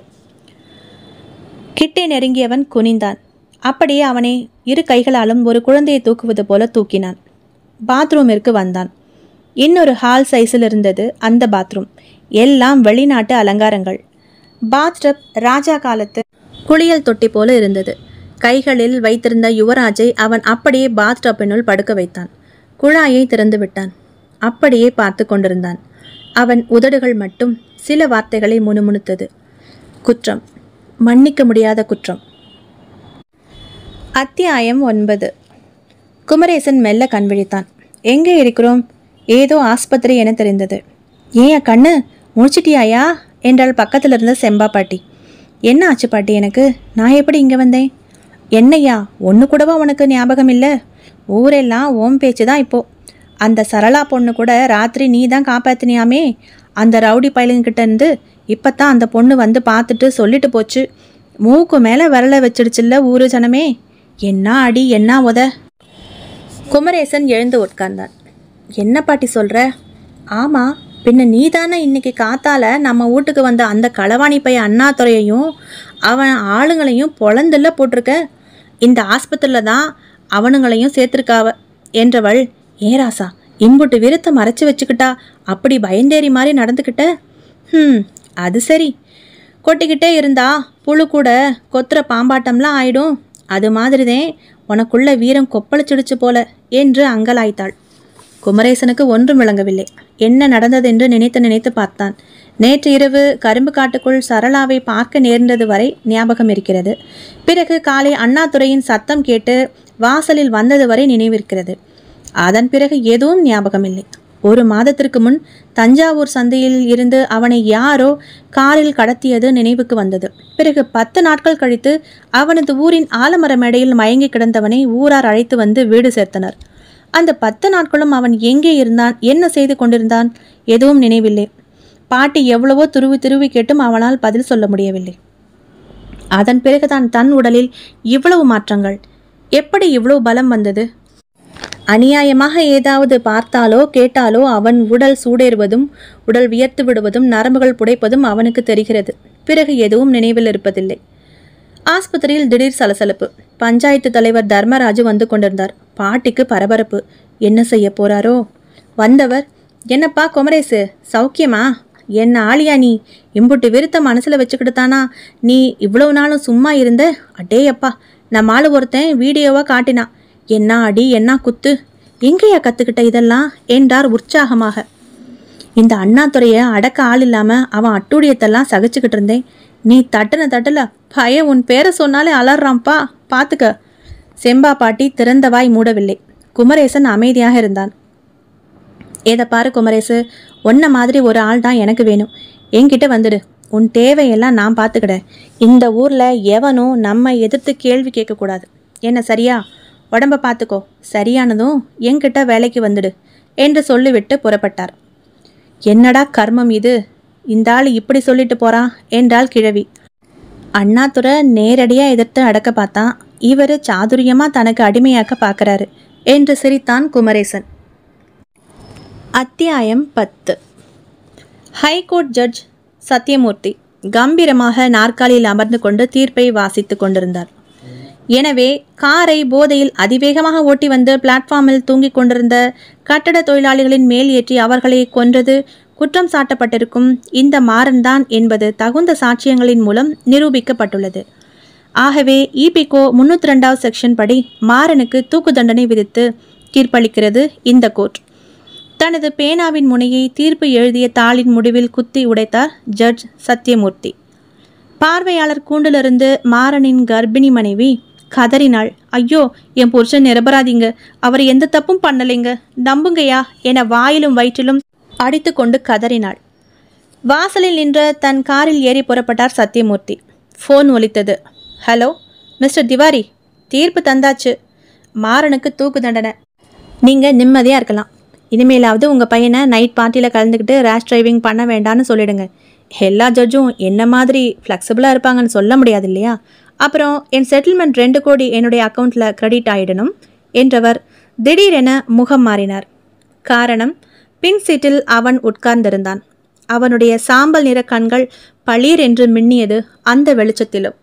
Speaker 1: கிட்டே நெருங்கியவன் குனிந்தான் அப்படியே அவனை இரு கைகளாலும் ஒரு குழந்தையை தூக்குவது போல தூக்கினான் பாத்ரூமிற்கு வந்தான் இன்னொரு ஹால் சைஸில் இருந்தது அந்த பாத்ரூம் எல்லாம் வெளிநாட்டு அலங்காரங்கள் பாத்டப் ராஜா காலத்து குளியல் தொட்டி போல இருந்தது கைகளில் வைத்திருந்த யுவராஜை அவன் அப்படியே பாத்டப்பினுள் படுக்க வைத்தான் குழாயை திறந்து விட்டான் அப்படியே பார்த்து கொண்டிருந்தான் அவன் உதடுகள் மட்டும் சில வார்த்தைகளை முணுமுணுத்தது குற்றம் மன்னிக்க முடியாத குற்றம் அத்தியாயம் ஒன்பது குமரேசன் மெல்ல கண் விழித்தான் எங்கே இருக்கிறோம் ஏதோ ஆஸ்பத்திரி என தெரிந்தது ஏன் கண்ணு முடிச்சிட்டியாயா என்றாள் பக்கத்தில் இருந்த செம்பா பாட்டி என்ன ஆச்சு பாட்டி எனக்கு நான் எப்படி இங்கே வந்தேன் என்னையா ஒன்று கூடவா உனக்கு ஞாபகம் இல்லை ஊரெல்லாம் ஓம் பேச்சு தான் இப்போ அந்த சரளா பொண்ணு கூட ராத்திரி நீ தான் காப்பாத்தினியாமே அந்த ரவுடி பையலுங்கிட்ட இருந்து இப்போ தான் அந்த பொண்ணு வந்து பார்த்துட்டு சொல்லிட்டு போச்சு மூக்கு மேலே விரல வச்சிடுச்சுல்ல ஊரு ஜனமே என்ன அடி என்ன உத குமரேசன் எழுந்து உட்கார்ந்தான் என்ன பாட்டி சொல்கிற ஆமாம் பின்ன நீ தானே இன்னைக்கு காத்தால நம்ம வீட்டுக்கு வந்த அந்த களவாணி பைய அண்ணாதுரையையும் அவன் ஆளுங்களையும் பொழந்துல போட்டிருக்க இந்த ஆஸ்பத்திரியில் தான் அவனுங்களையும் சேர்த்துருக்காவ என்றவள் ஏராசா இம்புட்டு வீரத்தை மறைச்சு வச்சுக்கிட்டா அப்படி பயந்தேறி மாதிரி நடந்துக்கிட்ட ம் அது சரி கொட்டிக்கிட்டே இருந்தா புழு கூட கொத்துற பாம்பாட்டம்லாம் ஆயிடும் அது மாதிரிதான் உனக்குள்ள வீரம் கொப்பளிச்சிடுச்சு போல என்று அங்கலாய்த்தாள் குமரேசனுக்கு ஒன்றும் விளங்கவில்லை என்ன நடந்ததென்று நினைத்து நினைத்து பார்த்தான் நேற்று இரவு கரும்பு காட்டுக்குள் சரளாவை பார்க்க நேர்ந்தது வரை ஞாபகம் இருக்கிறது பிறகு காலை அண்ணாதுரையின் சத்தம் கேட்டு வாசலில் வந்தது வரை நினைவிருக்கிறது அதன் பிறகு எதுவும் ஞாபகமில்லை ஒரு மாதத்திற்கு முன் தஞ்சாவூர் சந்தையில் இருந்து அவனை யாரோ காரில் கடத்தியது நினைவுக்கு வந்தது பிறகு பத்து நாட்கள் கழித்து அவனது ஊரின் ஆலமர மேடையில் மயங்கி கிடந்தவனை ஊரார் அழைத்து வந்து வீடு சேர்த்தனர் அந்த பத்து நாட்களும் அவன் எங்கே இருந்தான் என்ன செய்து கொண்டிருந்தான் எதுவும் நினைவில்லை பாட்டி எவ்வளவோ துருவி துருவி கேட்டும் அவனால் பதில் சொல்ல முடியவில்லை அதன் பிறகுதான் தன் உடலில் இவ்வளவு மாற்றங்கள் எப்படி இவ்வளவு பலம் வந்தது அநியாயமாக ஏதாவது பார்த்தாலோ கேட்டாலோ அவன் உடல் சூடேறுவதும் உடல் வியர்த்து விடுவதும் நரம்புகள் புடைப்பதும் அவனுக்கு தெரிகிறது பிறகு எதுவும் நினைவில் இருப்பதில்லை ஆஸ்பத்திரியில் திடீர் சலசலப்பு பஞ்சாயத்து தலைவர் தர்மராஜு வந்து கொண்டிருந்தார் பாட்டிக்கு பரபரப்பு என்ன செய்ய போறாரோ வந்தவர் என்னப்பா குமரேசு சௌக்கியமா என்ன ஆளியா நீ இம்புட்டு விருத்த மனசுல வச்சுக்கிட்டு தானா நீ இவ்வளவு நாளும் சும்மா இருந்த அடேயப்பா நம்ம ஆளு ஒருத்தன் வீடியோவா காட்டினான் என்ன அடி என்ன குத்து எங்கேயா கத்துக்கிட்ட இதெல்லாம் என்றார் உற்சாகமாக இந்த அண்ணாதுரைய அடக்க ஆள் இல்லாம அவன் அட்டூழியத்தெல்லாம் சகிச்சுக்கிட்டு இருந்தேன் நீ தட்டுன தட்டுல பையன் உன் பேரை சொன்னாலே அலறான்ப்பா பாத்துக்க செம்பா பாட்டி திறந்த வாய் மூடவில்லை குமரேசன் அமைதியாக இருந்தான் ஏத பாரு குமரேசு உன்ன மாதிரி ஒரு ஆள் தான் எனக்கு வேணும் என்கிட்ட வந்துடு உன் தேவையெல்லாம் நான் பார்த்துக்கிடேன் இந்த ஊரில் எவனும் நம்ம எதிர்த்து கேள்வி கேட்கக்கூடாது என்ன சரியா உடம்ப பார்த்துக்கோ சரியானதும் என்கிட்ட வேலைக்கு வந்துடு என்று சொல்லிவிட்டு புறப்பட்டார் என்னடா கர்மம் இது இந்த ஆள் இப்படி சொல்லிட்டு போறான் என்றாள் கிழவி அண்ணாதுரை நேரடியா எதிர்த்து அடக்க பார்த்தான் இவர் சாதுரியமா தனக்கு அடிமையாக்க பார்க்கறாரு என்று சிரித்தான் குமரேசன் அத்தியாயம் பத்து ஹைகோர்ட் ஜட்ஜ் சத்யமூர்த்தி கம்பீரமாக நாற்காலியில் அமர்ந்து கொண்டு தீர்ப்பை வாசித்துக் கொண்டிருந்தார் எனவே காரை போதையில் அதிவேகமாக ஓட்டி வந்து பிளாட்ஃபார்மில் தூங்கிக் கொண்டிருந்த கட்டட தொழிலாளிகளின் மேல் ஏற்றி அவர்களை கொன்றது குற்றம் சாட்டப்பட்டிருக்கும் இந்த மாறன்தான் என்பது தகுந்த சாட்சியங்களின் மூலம் நிரூபிக்கப்பட்டுள்ளது ஆகவே இபிகோ முன்னூற்றி ரெண்டாவது செக்ஷன் படி மாறனுக்கு தூக்கு தண்டனை விதித்து தீர்ப்பளிக்கிறது இந்த கோர்ட் தனது பேனாவின் முனையை தீர்ப்பு எழுதிய தாளின் முடிவில் குத்தி உடைத்தார் ஜட்ஜ் சத்யமூர்த்தி பார்வையாளர் கூண்டிலிருந்து மாறனின் கர்ப்பிணி மனைவி கதறினாள் ஐயோ என் புருஷன் நிரபராதிங்க அவர் எந்த தப்பும் பண்ணலைங்க நம்புங்கய்யா என வாயிலும் வயிற்றிலும் அடித்துக்கொண்டு கதறினாள் வாசலில் நின்ற தன் காரில் ஏறி புறப்பட்டார் சத்யமூர்த்தி ஃபோன் ஒலித்தது ஹலோ மிஸ்டர் திவாரி தீர்ப்பு தந்தாச்சு மாறனுக்கு தூக்கு தண்டனை நீங்கள் நிம்மதியாக இருக்கலாம் இனிமேலாவது உங்கள் பையனை நைட் பார்ட்டியில் கலந்துக்கிட்டு ரேஷ் டிரைவிங் பண்ண வேண்டாம்னு சொல்லிடுங்க எல்லா ஜட்ஜும் என்ன மாதிரி ஃப்ளெக்சிபிளாக இருப்பாங்கன்னு சொல்ல முடியாது இல்லையா அப்புறம் என் செட்டில்மெண்ட் ரெண்டு கோடி என்னுடைய அக்கௌண்ட்டில் கிரெடிட் ஆயிடணும் என்றவர் திடீரென முகம் மாறினார் காரணம் பின் சீட்டில் அவன் உட்கார்ந்திருந்தான் அவனுடைய சாம்பல் நிற கண்கள் பளீர் என்று மின்னியது அந்த வெளிச்சத்திலும்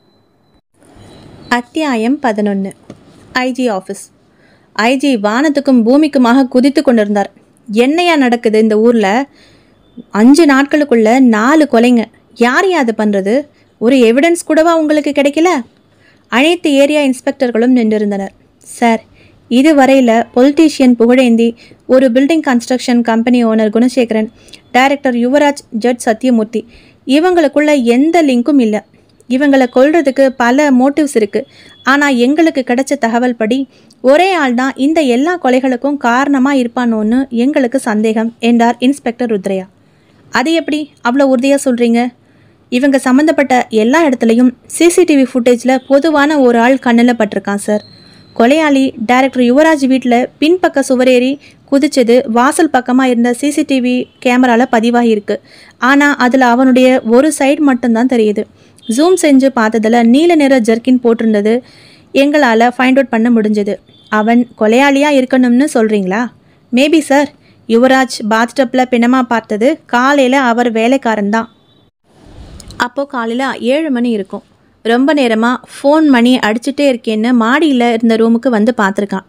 Speaker 1: அத்தியாயம் பதினொன்று ஐஜி ஆஃபீஸ் ஐஜி வானத்துக்கும் பூமிக்குமாக குதித்து கொண்டிருந்தார் என்னையா நடக்குது இந்த ஊரில் அஞ்சு நாட்களுக்குள்ள நாலு கொலைங்க யார் யா அது பண்ணுறது ஒரு எவிடன்ஸ் கூடவா உங்களுக்கு கிடைக்கல அனைத்து ஏரியா இன்ஸ்பெக்டர்களும் நின்றிருந்தனர் சார் இதுவரையில் பொலிட்டீஷியன் புகழேந்தி ஒரு building construction company owner Gunasekaran director Yuvaraj judge Sathyamoorthy இவங்களுக்குள்ள எந்த லிங்க்கும் இல்லை இவங்களை கொல்றதுக்கு பல மோட்டிவ்ஸ் இருக்கு ஆனா எங்களுக்கு கிடைச்ச தகவல் படி ஒரே ஆள் தான் இந்த எல்லா கொலைகளுக்கும் காரணமா இருப்பானோன்னு எங்களுக்கு சந்தேகம் என்றார் இன்ஸ்பெக்டர் ருத்ரையா அது எப்படி அவ்வளோ உறுதியாக சொல்கிறீங்க இவங்க சம்மந்தப்பட்ட எல்லா இடத்துலையும் சிசிடிவி ஃபுட்டேஜில் பொதுவான ஒரு ஆள் கண்ணில் பட்டிருக்கான் சார் கொலையாளி டைரக்டர் யுவராஜ் வீட்டில் பின்பக்க சுவரேறி குதிச்சது வாசல் பக்கமாக இருந்த சிசிடிவி கேமராவில் பதிவாகியிருக்கு ஆனால் அதில் அவனுடைய ஒரு சைடு மட்டும்தான் தெரியுது ஜூம் செஞ்சு பார்த்ததில் நீல நிற ஜர்க்கின் போட்டிருந்தது எங்களால் ஃபைண்ட் அவுட் பண்ண முடிஞ்சது அவன் கொலையாளியாக இருக்கணும்னு சொல்கிறீங்களா மேபி சார் யுவராஜ் பாத்டப்பில் பிணமாக பார்த்தது காலையில் அவர் வேலைக்காரன் தான் அப்போது காலையில் ஏழு மணி இருக்கும் ரொம்ப நேரமாக ஃபோன் மணி அடிச்சுட்டே இருக்கேன்னு மாடியில் இருந்த ரூமுக்கு வந்து பார்த்துருக்கான்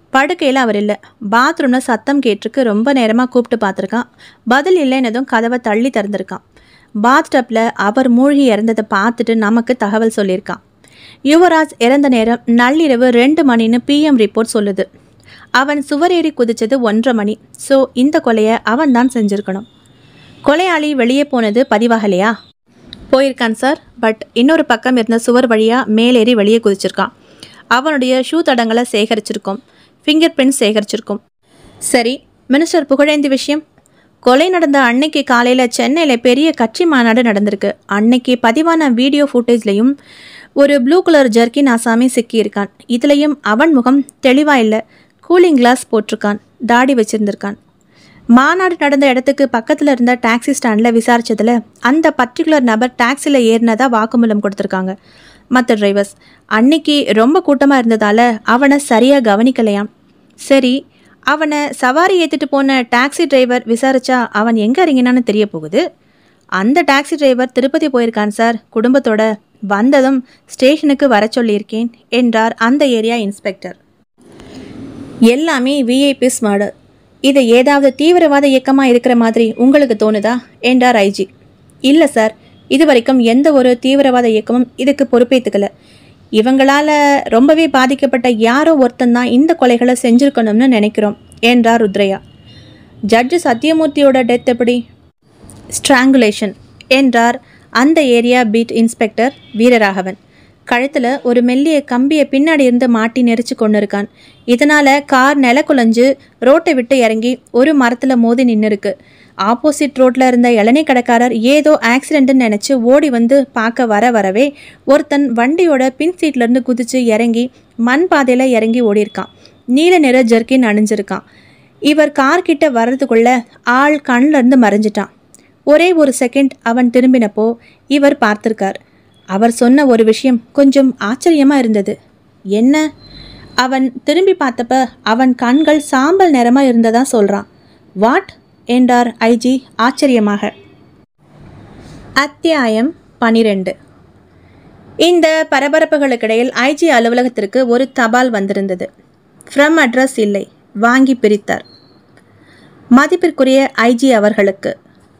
Speaker 1: படுக்கையில் அவர் இல்லை பாத்ரூமில் சத்தம் கேட்டிருக்கு ரொம்ப நேரமாக கூப்பிட்டு பார்த்துருக்கான் பதில் இல்லைன்னதும் கதவை தள்ளி திறந்திருக்கான் பாத்டப்பில் அவர் மூழ்கி இறந்ததை பார்த்துட்டு நமக்கு தகவல் சொல்லியிருக்கான் யுவராஜ் இறந்த நேரம் நள்ளிரவு ரெண்டு மணின்னு பிஎம் ரிப்போர்ட் சொல்லுது அவன் சுவரேறி குதிச்சது ஒன்றரை மணி ஸோ இந்த கொலையை அவன் தான் செஞ்சுருக்கணும் கொலையாளி வெளியே போனது பதிவாகலையா போயிருக்கான் சார் பட் இன்னொரு பக்கம் இருந்த சுவர் வழியாக மேலேறி வெளியே குதிச்சிருக்கான் அவனுடைய ஷூ தடங்களை சேகரிச்சிருக்கோம் ஃபிங்கர் பிரிண்ட்ஸ் சேகரிச்சிருக்கோம் சரி மினிஸ்டர் புகழேந்தி விஷயம் கொலை நடந்த அன்னைக்கு காலையில் சென்னையில் பெரிய கட்சி மாநாடு நடந்திருக்கு அன்னைக்கு பதிவான வீடியோ ஃபுட்டேஜ்லையும் ஒரு ப்ளூ கலர் ஜர்க்கின் ஆசாமி சிக்கியிருக்கான் இதுலேயும் அவன் முகம் தெளிவாக இல்லை கூலிங் கிளாஸ் போட்டிருக்கான் தாடி வச்சிருந்திருக்கான் மாநாடு நடந்த இடத்துக்கு பக்கத்தில் இருந்த டாக்ஸி ஸ்டாண்டில் விசாரிச்சதுல அந்த பர்டிகுலர் நபர் டாக்ஸியில் ஏறினதா வாக்குமூலம் கொடுத்துருக்காங்க மற்ற டிரைவர்ஸ் அன்னைக்கு ரொம்ப கூட்டமாக இருந்ததால் அவனை சரியாக கவனிக்கலையாம் சரி அவனை சவாரி ஏற்றிட்டு போன டாக்ஸி டிரைவர் விசாரிச்சா அவன் எங்கே இறங்கினான்னு தெரிய போகுது அந்த டாக்ஸி டிரைவர் திருப்பதி போயிருக்கான் சார் குடும்பத்தோட வந்ததும் ஸ்டேஷனுக்கு வர சொல்லியிருக்கேன் என்றார் அந்த ஏரியா இன்ஸ்பெக்டர் எல்லாமே விஐபிஸ் மர்டர் இது ஏதாவது தீவிரவாத இயக்கமாக இருக்கிற மாதிரி உங்களுக்கு தோணுதா என்றார் ஐஜி இல்லை சார் இது வரைக்கும் எந்த ஒரு தீவிரவாத இயக்கமும் இதுக்கு பொறுப்பேற்றுக்கல இவங்களால ரொம்பவே பாதிக்கப்பட்ட யாரோ ஒருத்தன் தான் இந்த கொலைகளை செஞ்சிருக்கணும்னு நினைக்கிறோம் என்றார் ருத்ரையா ஜட்ஜு சத்யமூர்த்தியோட டெத் எப்படி ஸ்ட்ராங்குலேஷன் என்றார் அந்த ஏரியா பீட் இன்ஸ்பெக்டர் வீரராகவன் கழுத்தில் ஒரு மெல்லிய கம்பியை பின்னாடி இருந்து மாட்டி நெரிச்சு கொண்டு இருக்கான் இதனால் கார் நில குலைஞ்சு ரோட்டை விட்டு இறங்கி ஒரு மரத்தில் மோதி நின்று இருக்கு ஆப்போசிட் ரோட்டில் இருந்த இளநீ கடைக்காரர் ஏதோ ஆக்சிடென்ட்னு நினச்சி ஓடி வந்து பார்க்க வர வரவே ஒருத்தன் வண்டியோட பின் சீட்லேருந்து குதிச்சு இறங்கி மண் பாதையில் இறங்கி ஓடியிருக்கான் நீல நிற ஜர்க்கின் அணிஞ்சிருக்கான் இவர் கார் கிட்ட வர்றதுக்குள்ள ஆள் கண்ணில் இருந்து மறைஞ்சிட்டான் ஒரே ஒரு செகண்ட் அவன் திரும்பினப்போ இவர் பார்த்திருக்கார் அவர் சொன்ன ஒரு விஷயம் கொஞ்சம் ஆச்சரியமா இருந்தது என்ன அவன் திரும்பி பார்த்தப்ப அவன் கண்கள் சாம்பல் நிறமா இருந்ததா சொல்றான் வாட் என்றார் ஐஜி ஆச்சரியமாக அத்தியாயம் பனிரெண்டு இந்த பரபரப்புகளுக்கிடையில் ஐஜி அலுவலகத்திற்கு ஒரு தபால் வந்திருந்தது ஃப்ரம் அட்ரஸ் இல்லை வாங்கி பிரித்தார் மதிப்பிற்குரிய ஐஜி அவர்களுக்கு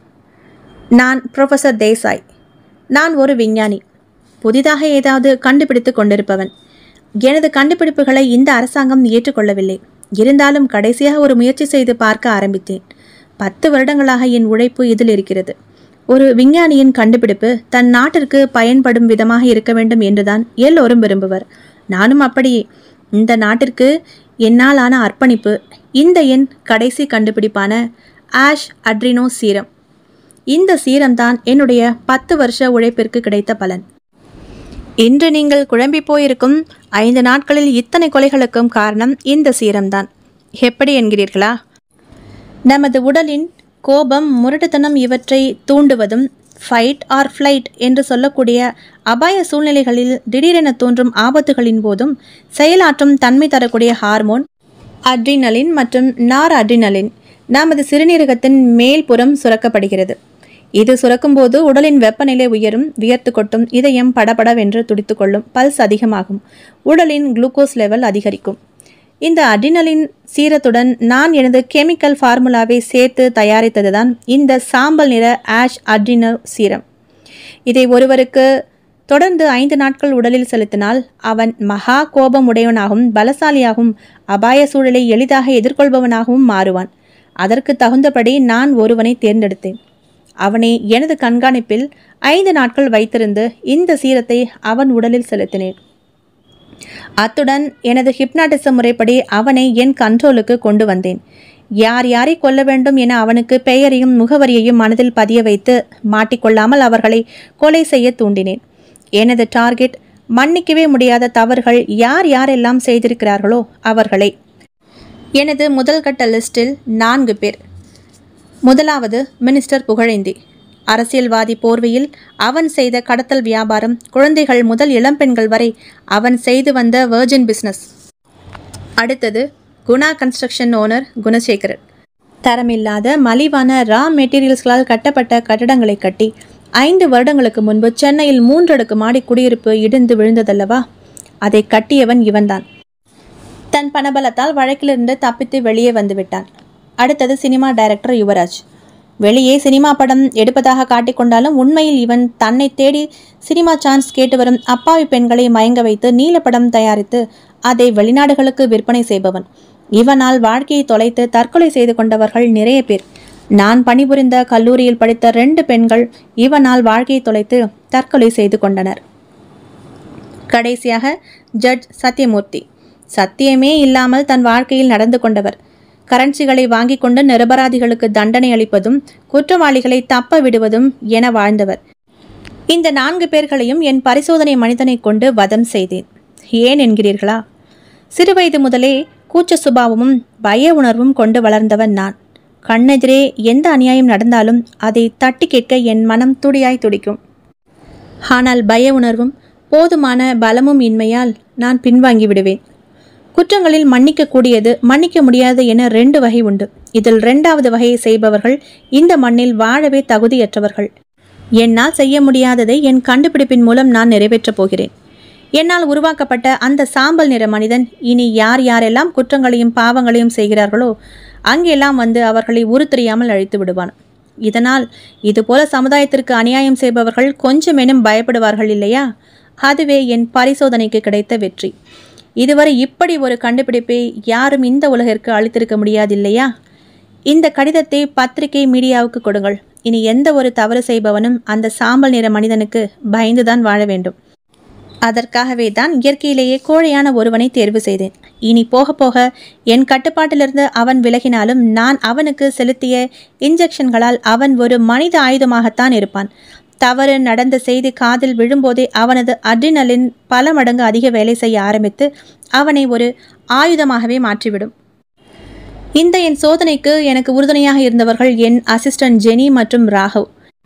Speaker 1: நான் ப்ரொஃபசர் தேசாய் நான் ஒரு விஞ்ஞானி புதிதாக ஏதாவது கண்டுபிடித்து கொண்டிருப்பவன் எனது கண்டுபிடிப்புகளை இந்த அரசாங்கம் ஏற்றுக்கொள்ளவில்லை இருந்தாலும் கடைசியாக ஒரு முயற்சி செய்து பார்க்க ஆரம்பித்தேன் பத்து வருடங்களாக என் உழைப்பு இதில் இருக்கிறது ஒரு விஞ்ஞானியின் கண்டுபிடிப்பு தன் நாட்டிற்கு பயன்படும் விதமாக இருக்க வேண்டும் என்றுதான் எல்லோரும் விரும்புவர் நானும் அப்படியே இந்த நாட்டிற்கு என்னால் ஆன அர்ப்பணிப்பு இந்த என் கடைசி கண்டுபிடிப்பான ஆஷ் அட்ரினோ சீரம் இந்த சீரம்தான் என்னுடைய பத்து வருஷ உழைப்பிற்கு கிடைத்த பலன் இன்று நீங்கள் குழம்பி போயிருக்கும் ஐந்து நாட்களில் இத்தனை கொலைகளுக்கும் காரணம் இந்த சீரம்தான் எப்படி என்கிறீர்களா நமது உடலின் கோபம் முரட்டுத்தனம் இவற்றை தூண்டுவதும் ஃபைட் ஆர் ஃப்ளைட் என்று சொல்லக்கூடிய அபாய சூழ்நிலைகளில் திடீரென தோன்றும் ஆபத்துகளின் போதும் செயலாற்றும் தன்மை தரக்கூடிய ஹார்மோன் அட்ரினலின் மற்றும் நார் அட்ரினலின் நமது சிறுநீரகத்தின் மேல்புறம் சுரக்கப்படுகிறது இது சுரக்கும்போது உடலின் வெப்பநிலை உயரும் வியர்த்து கொட்டும் இதயம் படபடவென்று துடித்துக்கொள்ளும் பல்ஸ் அதிகமாகும் உடலின் குளுக்கோஸ் லெவல் அதிகரிக்கும் இந்த அட்ரினலின் சீரத்துடன் நான் எனது கெமிக்கல் ஃபார்முலாவை சேர்த்து தயாரித்ததுதான் இந்த சாம்பல் நிற ஆஷ் அட்ரினல் சீரம் இதை ஒருவருக்கு தொடர்ந்து ஐந்து நாட்கள் உடலில் செலுத்தினால் அவன் மகா கோபம் உடையவனாகவும் பலசாலியாகவும் அபாய சூழலை எளிதாக எதிர்கொள்பவனாகவும் மாறுவான் அதற்கு தகுந்தபடி நான் ஒருவனை தேர்ந்தெடுத்தேன் அவனை எனது கண்காணிப்பில் ஐந்து நாட்கள் வைத்திருந்து இந்த சீரத்தை அவன் உடலில் செலுத்தினேன் அத்துடன் எனது ஹிப்னாட்டிசம் முறைப்படி அவனை என் கண்ட்ரோலுக்கு கொண்டு வந்தேன் யார் யாரை கொல்ல வேண்டும் என அவனுக்கு பெயரையும் முகவரியையும் மனதில் பதிய வைத்து மாட்டிக்கொள்ளாமல் அவர்களை கொலை செய்ய தூண்டினேன் எனது டார்கெட் மன்னிக்கவே முடியாத தவறுகள் யார் யாரெல்லாம் செய்திருக்கிறார்களோ அவர்களை எனது முதல் கட்ட லிஸ்டில் நான்கு பேர் முதலாவது மினிஸ்டர் புகழேந்தி அரசியல்வாதி போர்வையில் அவன் செய்த கடத்தல் வியாபாரம் குழந்தைகள் முதல் இளம்பெண்கள் வரை அவன் செய்து வந்த வெர்ஜின் பிசினஸ் அடுத்தது குணா கன்ஸ்ட்ரக்ஷன் ஓனர் குணசேகரன் தரமில்லாத மலிவான ரா மெட்டீரியல்ஸ்களால் கட்டப்பட்ட கட்டடங்களை கட்டி ஐந்து வருடங்களுக்கு முன்பு சென்னையில் மூன்றடுக்கு மாடி குடியிருப்பு இடிந்து விழுந்ததல்லவா அதை கட்டியவன் இவன்தான் தன் பணபலத்தால் வழக்கிலிருந்து தப்பித்து வெளியே வந்துவிட்டான் அடுத்தது சினிமா டைரக்டர் யுவராஜ் வெளியே சினிமா படம் எடுப்பதாக காட்டிக்கொண்டாலும் உண்மையில் இவன் தன்னை தேடி சினிமா சான்ஸ் கேட்டு வரும் அப்பாவி பெண்களை மயங்க வைத்து நீலப்படம் தயாரித்து அதை வெளிநாடுகளுக்கு விற்பனை செய்பவன் இவனால் வாழ்க்கையை தொலைத்து தற்கொலை செய்து கொண்டவர்கள் நிறைய பேர் நான் பணிபுரிந்த கல்லூரியில் படித்த ரெண்டு பெண்கள் இவனால் வாழ்க்கையை தொலைத்து தற்கொலை செய்து கொண்டனர் கடைசியாக ஜட்ஜ் சத்யமூர்த்தி சத்தியமே இல்லாமல் தன் வாழ்க்கையில் நடந்து கொண்டவர் கரன்சிகளை வாங்கிக் கொண்டு நிரபராதிகளுக்கு தண்டனை அளிப்பதும் குற்றவாளிகளை தப்ப விடுவதும் என வாழ்ந்தவர் இந்த நான்கு பேர்களையும் என் பரிசோதனை மனிதனை கொண்டு வதம் செய்தேன் ஏன் என்கிறீர்களா சிறுவயது முதலே கூச்ச சுபாவமும் பய உணர்வும் கொண்டு வளர்ந்தவன் நான் கண்ணெதிரே எந்த அநியாயம் நடந்தாலும் அதை தட்டி கேட்க என் மனம் துடியாய் துடிக்கும் ஆனால் பய உணர்வும் போதுமான பலமும் இன்மையால் நான் பின்வாங்கி விடுவேன் குற்றங்களில் மன்னிக்கக்கூடியது மன்னிக்க முடியாது என ரெண்டு வகை உண்டு இதில் இரண்டாவது வகையை செய்பவர்கள் இந்த மண்ணில் வாழவே தகுதியற்றவர்கள் என்னால் செய்ய முடியாததை என் கண்டுபிடிப்பின் மூலம் நான் நிறைவேற்றப் போகிறேன் என்னால் உருவாக்கப்பட்ட அந்த சாம்பல் நிற மனிதன் இனி யார் யாரெல்லாம் குற்றங்களையும் பாவங்களையும் செய்கிறார்களோ அங்கெல்லாம் வந்து அவர்களை உருத்தெரியாமல் அழித்து விடுவான் இதனால் இதுபோல சமுதாயத்திற்கு அநியாயம் செய்பவர்கள் கொஞ்சமேனும் பயப்படுவார்கள் இல்லையா அதுவே என் பரிசோதனைக்கு கிடைத்த வெற்றி இதுவரை இப்படி ஒரு கண்டுபிடிப்பை யாரும் இந்த உலகிற்கு அளித்திருக்க முடியாது இல்லையா இந்த கடிதத்தை பத்திரிகை மீடியாவுக்கு கொடுங்கள் இனி எந்த ஒரு தவறு செய்பவனும் அந்த சாம்பல் நிற மனிதனுக்கு பயந்துதான் வாழ வேண்டும் அதற்காகவே தான் இயற்கையிலேயே கோழையான ஒருவனை தேர்வு செய்தேன் இனி போக போக என் கட்டுப்பாட்டிலிருந்து அவன் விலகினாலும் நான் அவனுக்கு செலுத்திய இன்ஜெக்ஷன்களால் அவன் ஒரு மனித ஆயுதமாகத்தான் இருப்பான் தவறு நடந்த செய்தி காதில் விழும்போதே அவனது அட்ரினலின் பல மடங்கு அதிக வேலை செய்ய ஆரம்பித்து அவனை ஒரு ஆயுதமாகவே மாற்றிவிடும் இந்த என் சோதனைக்கு எனக்கு உறுதுணையாக இருந்தவர்கள் என் அசிஸ்டன்ட் ஜெனி மற்றும் ராகவ்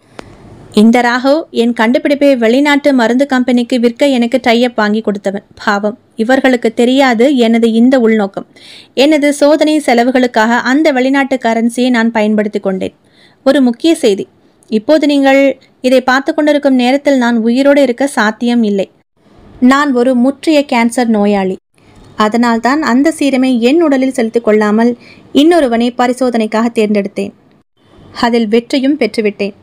Speaker 1: இந்த ராகவ் என் கண்டுபிடிப்பை வெளிநாட்டு மருந்து கம்பெனிக்கு விற்க எனக்கு டையப் வாங்கி கொடுத்தவன் பாவம் இவர்களுக்கு தெரியாது எனது இந்த உள்நோக்கம் எனது சோதனை செலவுகளுக்காக அந்த வெளிநாட்டு கரன்சியை நான் பயன்படுத்தி கொண்டேன் ஒரு முக்கிய செய்தி இப்போது நீங்கள் இதை பார்த்து கொண்டிருக்கும் நேரத்தில் நான் உயிரோடு இருக்க சாத்தியம் இல்லை நான் ஒரு முற்றிய கேன்சர் நோயாளி அதனால்தான் அந்த சீரமை என் உடலில் செலுத்திக் கொள்ளாமல் இன்னொருவனை பரிசோதனைக்காக தேர்ந்தெடுத்தேன் அதில் வெற்றியும் பெற்றுவிட்டேன்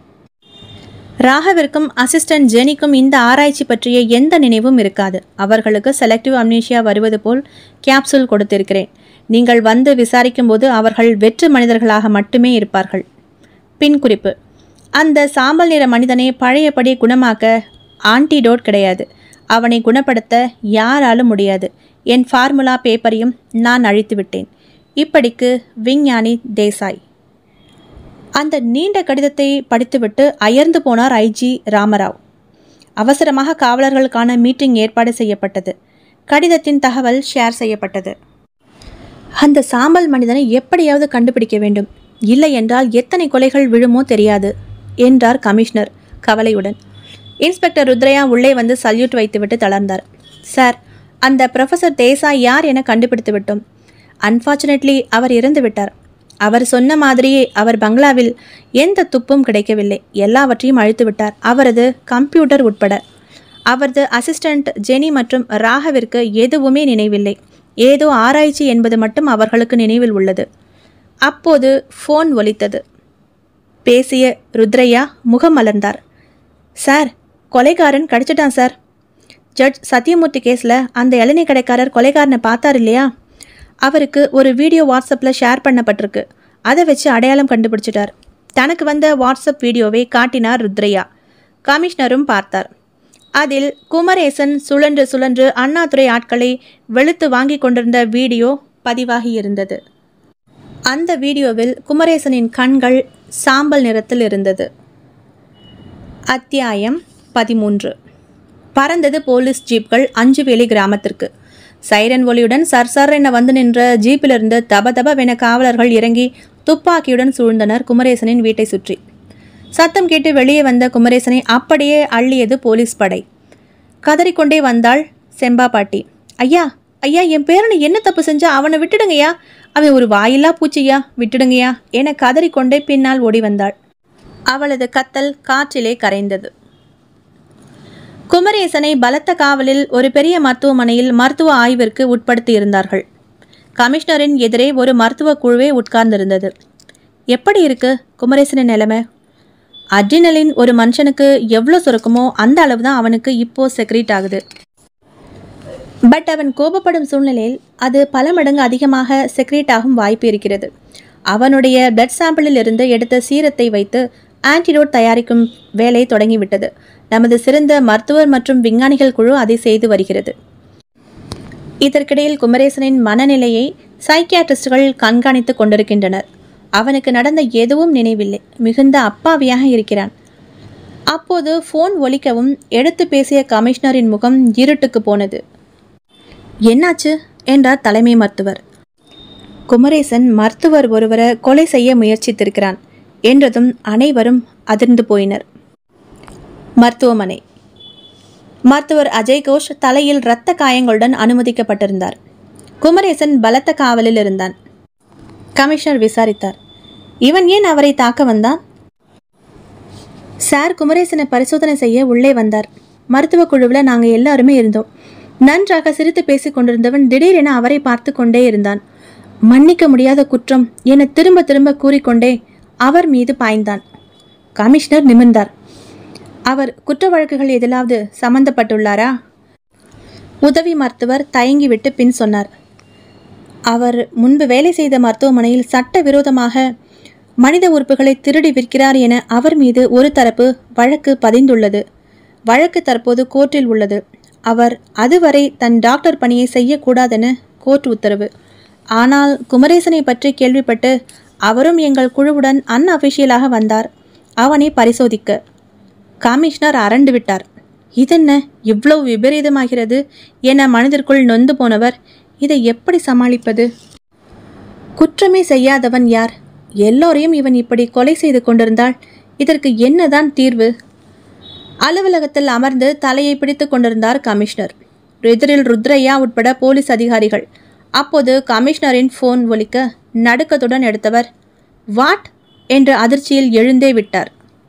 Speaker 1: ராகவிற்கும் அசிஸ்டன்ட் ஜெனிக்கும் இந்த ஆராய்ச்சி பற்றிய எந்த நினைவும் இருக்காது அவர்களுக்கு செலக்டிவ் அம்னீஷியா வருவது போல் கேப்சூல் கொடுத்திருக்கிறேன் நீங்கள் வந்து விசாரிக்கும்போது அவர்கள் வெற்று மனிதர்களாக மட்டுமே இருப்பார்கள் பின் குறிப்பு அந்த சாம்பல் நிற மனிதனை பழையபடி குணமாக்க ஆன்டிடோட் கிடையாது அவனை குணப்படுத்த யாராலும் முடியாது என் ஃபார்முலா பேப்பரையும் நான் அழித்து விட்டேன் இப்படிக்கு விஞ்ஞானி தேசாய் அந்த நீண்ட கடிதத்தை படித்துவிட்டு அயர்ந்து போனார் ஐஜி ராமராவ் அவசரமாக காவலர்களுக்கான மீட்டிங் ஏற்பாடு செய்யப்பட்டது கடிதத்தின் தகவல் ஷேர் செய்யப்பட்டது அந்த சாம்பல் மனிதனை எப்படியாவது கண்டுபிடிக்க வேண்டும் இல்லை என்றால் எத்தனை கொலைகள் விழுமோ தெரியாது என்றார் கமிஷனர் கவலையுடன் இன்ஸ்பெக்டர் ருத்ரையா உள்ளே வந்து சல்யூட் வைத்துவிட்டு தளர்ந்தார் சார் அந்த ப்ரொஃபசர் தேசாய் யார் என கண்டுபிடித்து விட்டோம் அன்ஃபார்ச்சுனேட்லி அவர் இறந்து விட்டார் அவர் சொன்ன மாதிரியே அவர் பங்களாவில் எந்த துப்பும் கிடைக்கவில்லை எல்லாவற்றையும் அழித்து விட்டார் அவரது கம்ப்யூட்டர் உட்பட அவரது அசிஸ்டண்ட் ஜெனி மற்றும் ராகவிற்கு எதுவுமே நினைவில்லை ஏதோ ஆராய்ச்சி என்பது மட்டும் அவர்களுக்கு நினைவில் உள்ளது அப்போது ஃபோன் ஒலித்தது பேசிய ருத்ரையா முகம் மலர்ந்தார் சார் கொலைகாரன் கடிச்சிட்டான் சார் ஜட்ஜ் சத்யமூர்த்தி கேஸில் அந்த இளநீ கடைக்காரர் கொலைகாரனை பார்த்தார் இல்லையா அவருக்கு ஒரு வீடியோ வாட்ஸ்அப்பில் ஷேர் பண்ணப்பட்டிருக்கு அதை வச்சு அடையாளம் கண்டுபிடிச்சிட்டார் தனக்கு வந்த வாட்ஸ்அப் வீடியோவை காட்டினார் ருத்ரையா கமிஷனரும் பார்த்தார் அதில் குமரேசன் சுழன்று சுழன்று அண்ணாதுரை ஆட்களை வெளுத்து வாங்கி கொண்டிருந்த வீடியோ பதிவாகியிருந்தது அந்த வீடியோவில் குமரேசனின் கண்கள் சாம்பல் நிறத்தில் இருந்தது அத்தியாயம் பதிமூன்று பறந்தது போலீஸ் ஜீப்கள் அஞ்சுவேலி கிராமத்திற்கு சைரன் ஒலியுடன் சர்சர் என வந்து நின்ற ஜீப்பிலிருந்து தப தபவென காவலர்கள் இறங்கி துப்பாக்கியுடன் சூழ்ந்தனர் குமரேசனின் வீட்டை சுற்றி சத்தம் கேட்டு வெளியே வந்த குமரேசனை அப்படியே அள்ளியது போலீஸ் படை கதறிக்கொண்டே வந்தாள் செம்பா பாட்டி ஐயா ஐயா என் பேரனை என்ன தப்பு செஞ்சா அவனை விட்டுடுங்கய்யா அவன் ஒரு வாயில்லா பூச்சியா விட்டுடுங்கய்யா என கதறிக்கொண்டே பின்னால் ஓடி வந்தாள் அவளது கத்தல் காற்றிலே கரைந்தது குமரேசனை பலத்த காவலில் ஒரு பெரிய மருத்துவமனையில் மருத்துவ ஆய்விற்கு உட்படுத்தி இருந்தார்கள் கமிஷனரின் எதிரே ஒரு மருத்துவ குழுவே உட்கார்ந்திருந்தது எப்படி இருக்கு குமரேசனின் நிலைமை அட்ரினலின் ஒரு மனுஷனுக்கு எவ்வளோ சுரக்குமோ அந்த அளவு தான் அவனுக்கு இப்போ செக்ரேட் ஆகுது பட் அவன் கோபப்படும் சூழ்நிலையில் அது பல மடங்கு அதிகமாக செக்ரேட் ஆகும் வாய்ப்பு இருக்கிறது அவனுடைய பிளட் சாம்பிளில் இருந்து எடுத்த சீரத்தை வைத்து ஆன்டிடோட் தயாரிக்கும் வேலை தொடங்கிவிட்டது நமது சிறந்த மருத்துவர் மற்றும் விஞ்ஞானிகள் குழு அதை செய்து வருகிறது இதற்கிடையில் குமரேசனின் மனநிலையை சைக்கியாட்ரிஸ்டுகள் கண்காணித்துக் கொண்டிருக்கின்றனர் அவனுக்கு நடந்த எதுவும் நினைவில்லை மிகுந்த அப்பாவியாக இருக்கிறான் அப்போது ஃபோன் ஒலிக்கவும் எடுத்து பேசிய கமிஷனரின் முகம் இருட்டுக்கு போனது என்னாச்சு என்றார் தலைமை மருத்துவர் குமரேசன் மருத்துவர் ஒருவரை கொலை செய்ய முயற்சித்திருக்கிறான் என்றதும் அனைவரும் அதிர்ந்து போயினர் மருத்துவமனை மருத்துவர் அஜய் கோஷ் தலையில் இரத்த காயங்களுடன் அனுமதிக்கப்பட்டிருந்தார் குமரேசன் பலத்த காவலில் இருந்தான் கமிஷனர் விசாரித்தார் இவன் ஏன் அவரை தாக்க வந்தான் சார் குமரேசனை பரிசோதனை செய்ய உள்ளே வந்தார் மருத்துவ குழுவில் நாங்கள் எல்லாருமே இருந்தோம் நன்றாக சிரித்து பேசிக் கொண்டிருந்தவன் திடீரென அவரை பார்த்து கொண்டே இருந்தான் மன்னிக்க முடியாத குற்றம் என திரும்ப திரும்ப கூறிக்கொண்டே அவர் மீது பாய்ந்தான் கமிஷனர் நிமிர்ந்தார் அவர் குற்ற வழக்குகள் எதிலாவது சம்பந்தப்பட்டுள்ளாரா உதவி மருத்துவர் தயங்கிவிட்டு பின் சொன்னார் அவர் முன்பு வேலை செய்த மருத்துவமனையில் சட்டவிரோதமாக மனித உறுப்புகளை திருடி விற்கிறார் என அவர் மீது ஒரு தரப்பு வழக்கு பதிந்துள்ளது வழக்கு தற்போது கோர்ட்டில் உள்ளது அவர் அதுவரை தன் டாக்டர் பணியை செய்யக்கூடாதென கோர்ட் உத்தரவு ஆனால் குமரேசனை பற்றி கேள்விப்பட்டு அவரும் எங்கள் குழுவுடன் அன்அஃபிஷியலாக வந்தார் அவனை பரிசோதிக்க கமிஷனர் அரண்டு விட்டார் இதென்ன இவ்வளவு விபரீதமாகிறது என மனதிற்குள் நொந்து போனவர் இதை எப்படி சமாளிப்பது குற்றமே செய்யாதவன் யார் எல்லோரையும் இவன் இப்படி கொலை செய்து கொண்டிருந்தால் இதற்கு என்னதான் தீர்வு அலுவலகத்தில் அமர்ந்து தலையை பிடித்து கொண்டிருந்தார் கமிஷனர் எதிரில் ருத்ரையா உட்பட போலீஸ் அதிகாரிகள் அப்போது கமிஷனரின் ஃபோன் ஒலிக்க நடுக்கத்துடன் எடுத்தவர் வாட் என்ற அதிர்ச்சியில் எழுந்தே விட்டார்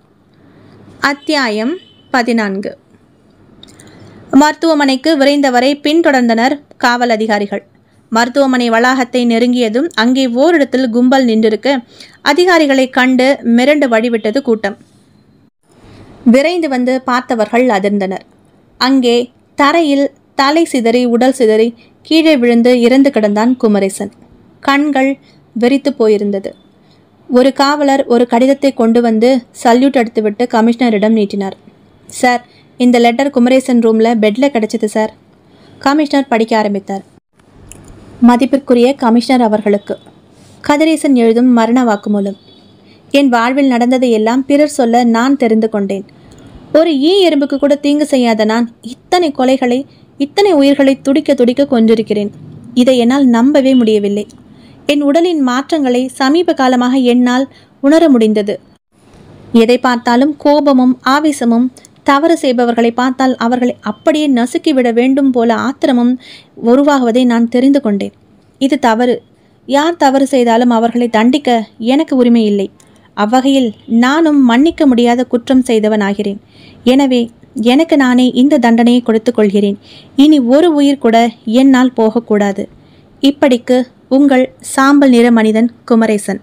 Speaker 1: அத்தியாயம் பதினான்கு மருத்துவமனைக்கு விரைந்தவரை பின்தொடர்ந்தனர் காவல் அதிகாரிகள் மருத்துவமனை வளாகத்தை நெருங்கியதும் அங்கே ஓரிடத்தில் கும்பல் நின்றிருக்க அதிகாரிகளை கண்டு மிரண்டு வழிவிட்டது கூட்டம் விரைந்து வந்து பார்த்தவர்கள் அதிர்ந்தனர் அங்கே தரையில் தலை சிதறி உடல் சிதறி கீழே விழுந்து இறந்து கிடந்தான் குமரேசன் கண்கள் வெறித்து போயிருந்தது ஒரு காவலர் ஒரு கடிதத்தை கொண்டு வந்து சல்யூட் எடுத்துவிட்டு கமிஷனரிடம் நீட்டினார் சார் இந்த லெட்டர் குமரேசன் ரூமில் பெட்டில் கிடச்சிது சார் கமிஷனர் படிக்க ஆரம்பித்தார் மதிப்பிற்குரிய கமிஷனர் அவர்களுக்கு கதிரேசன் எழுதும் மரண வாக்குமூலம் என் வாழ்வில் நடந்ததை எல்லாம் பிறர் சொல்ல நான் தெரிந்து கொண்டேன் ஒரு ஈ எறும்புக்கு கூட தீங்கு செய்யாத நான் இத்தனை கொலைகளை இத்தனை உயிர்களை துடிக்க துடிக்க கொண்டிருக்கிறேன் இதை என்னால் நம்பவே முடியவில்லை என் உடலின் மாற்றங்களை சமீப காலமாக என்னால் உணர முடிந்தது எதை பார்த்தாலும் கோபமும் ஆவேசமும் தவறு செய்பவர்களை பார்த்தால் அவர்களை அப்படியே நசுக்கிவிட வேண்டும் போல ஆத்திரமும் உருவாகுவதை நான் தெரிந்து கொண்டேன் இது தவறு யார் தவறு செய்தாலும் அவர்களை தண்டிக்க எனக்கு உரிமை இல்லை அவ்வகையில் நானும் மன்னிக்க முடியாத குற்றம் செய்தவன் ஆகிறேன் எனவே எனக்கு நானே இந்த தண்டனையை கொடுத்துக் கொள்கிறேன் இனி ஒரு உயிர் கூட என்னால் போகக்கூடாது இப்படிக்கு உங்கள் சாம்பல் நிற மனிதன் குமரேசன்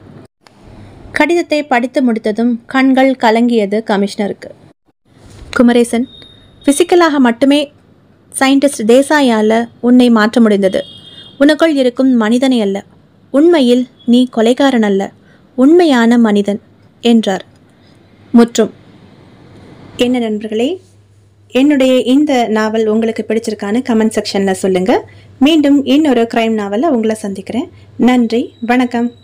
Speaker 1: கடிதத்தை படித்து முடித்ததும் கண்கள் கலங்கியது கமிஷனருக்கு குமரேசன் பிசிக்கலாக மட்டுமே சயின்டிஸ்ட் தேசாயால உன்னை மாற்ற முடிந்தது உனக்குள் இருக்கும் மனிதனை அல்ல உண்மையில் நீ கொலைகாரன் அல்ல உண்மையான மனிதன் என்றார் முற்றும் என்ன நண்பர்களே என்னுடைய இந்த நாவல் உங்களுக்கு பிடிச்சிருக்கான்னு கமெண்ட் செக்ஷனில் சொல்லுங்கள் மீண்டும் இன்னொரு கிரைம் நாவலில் உங்களை சந்திக்கிறேன் நன்றி வணக்கம்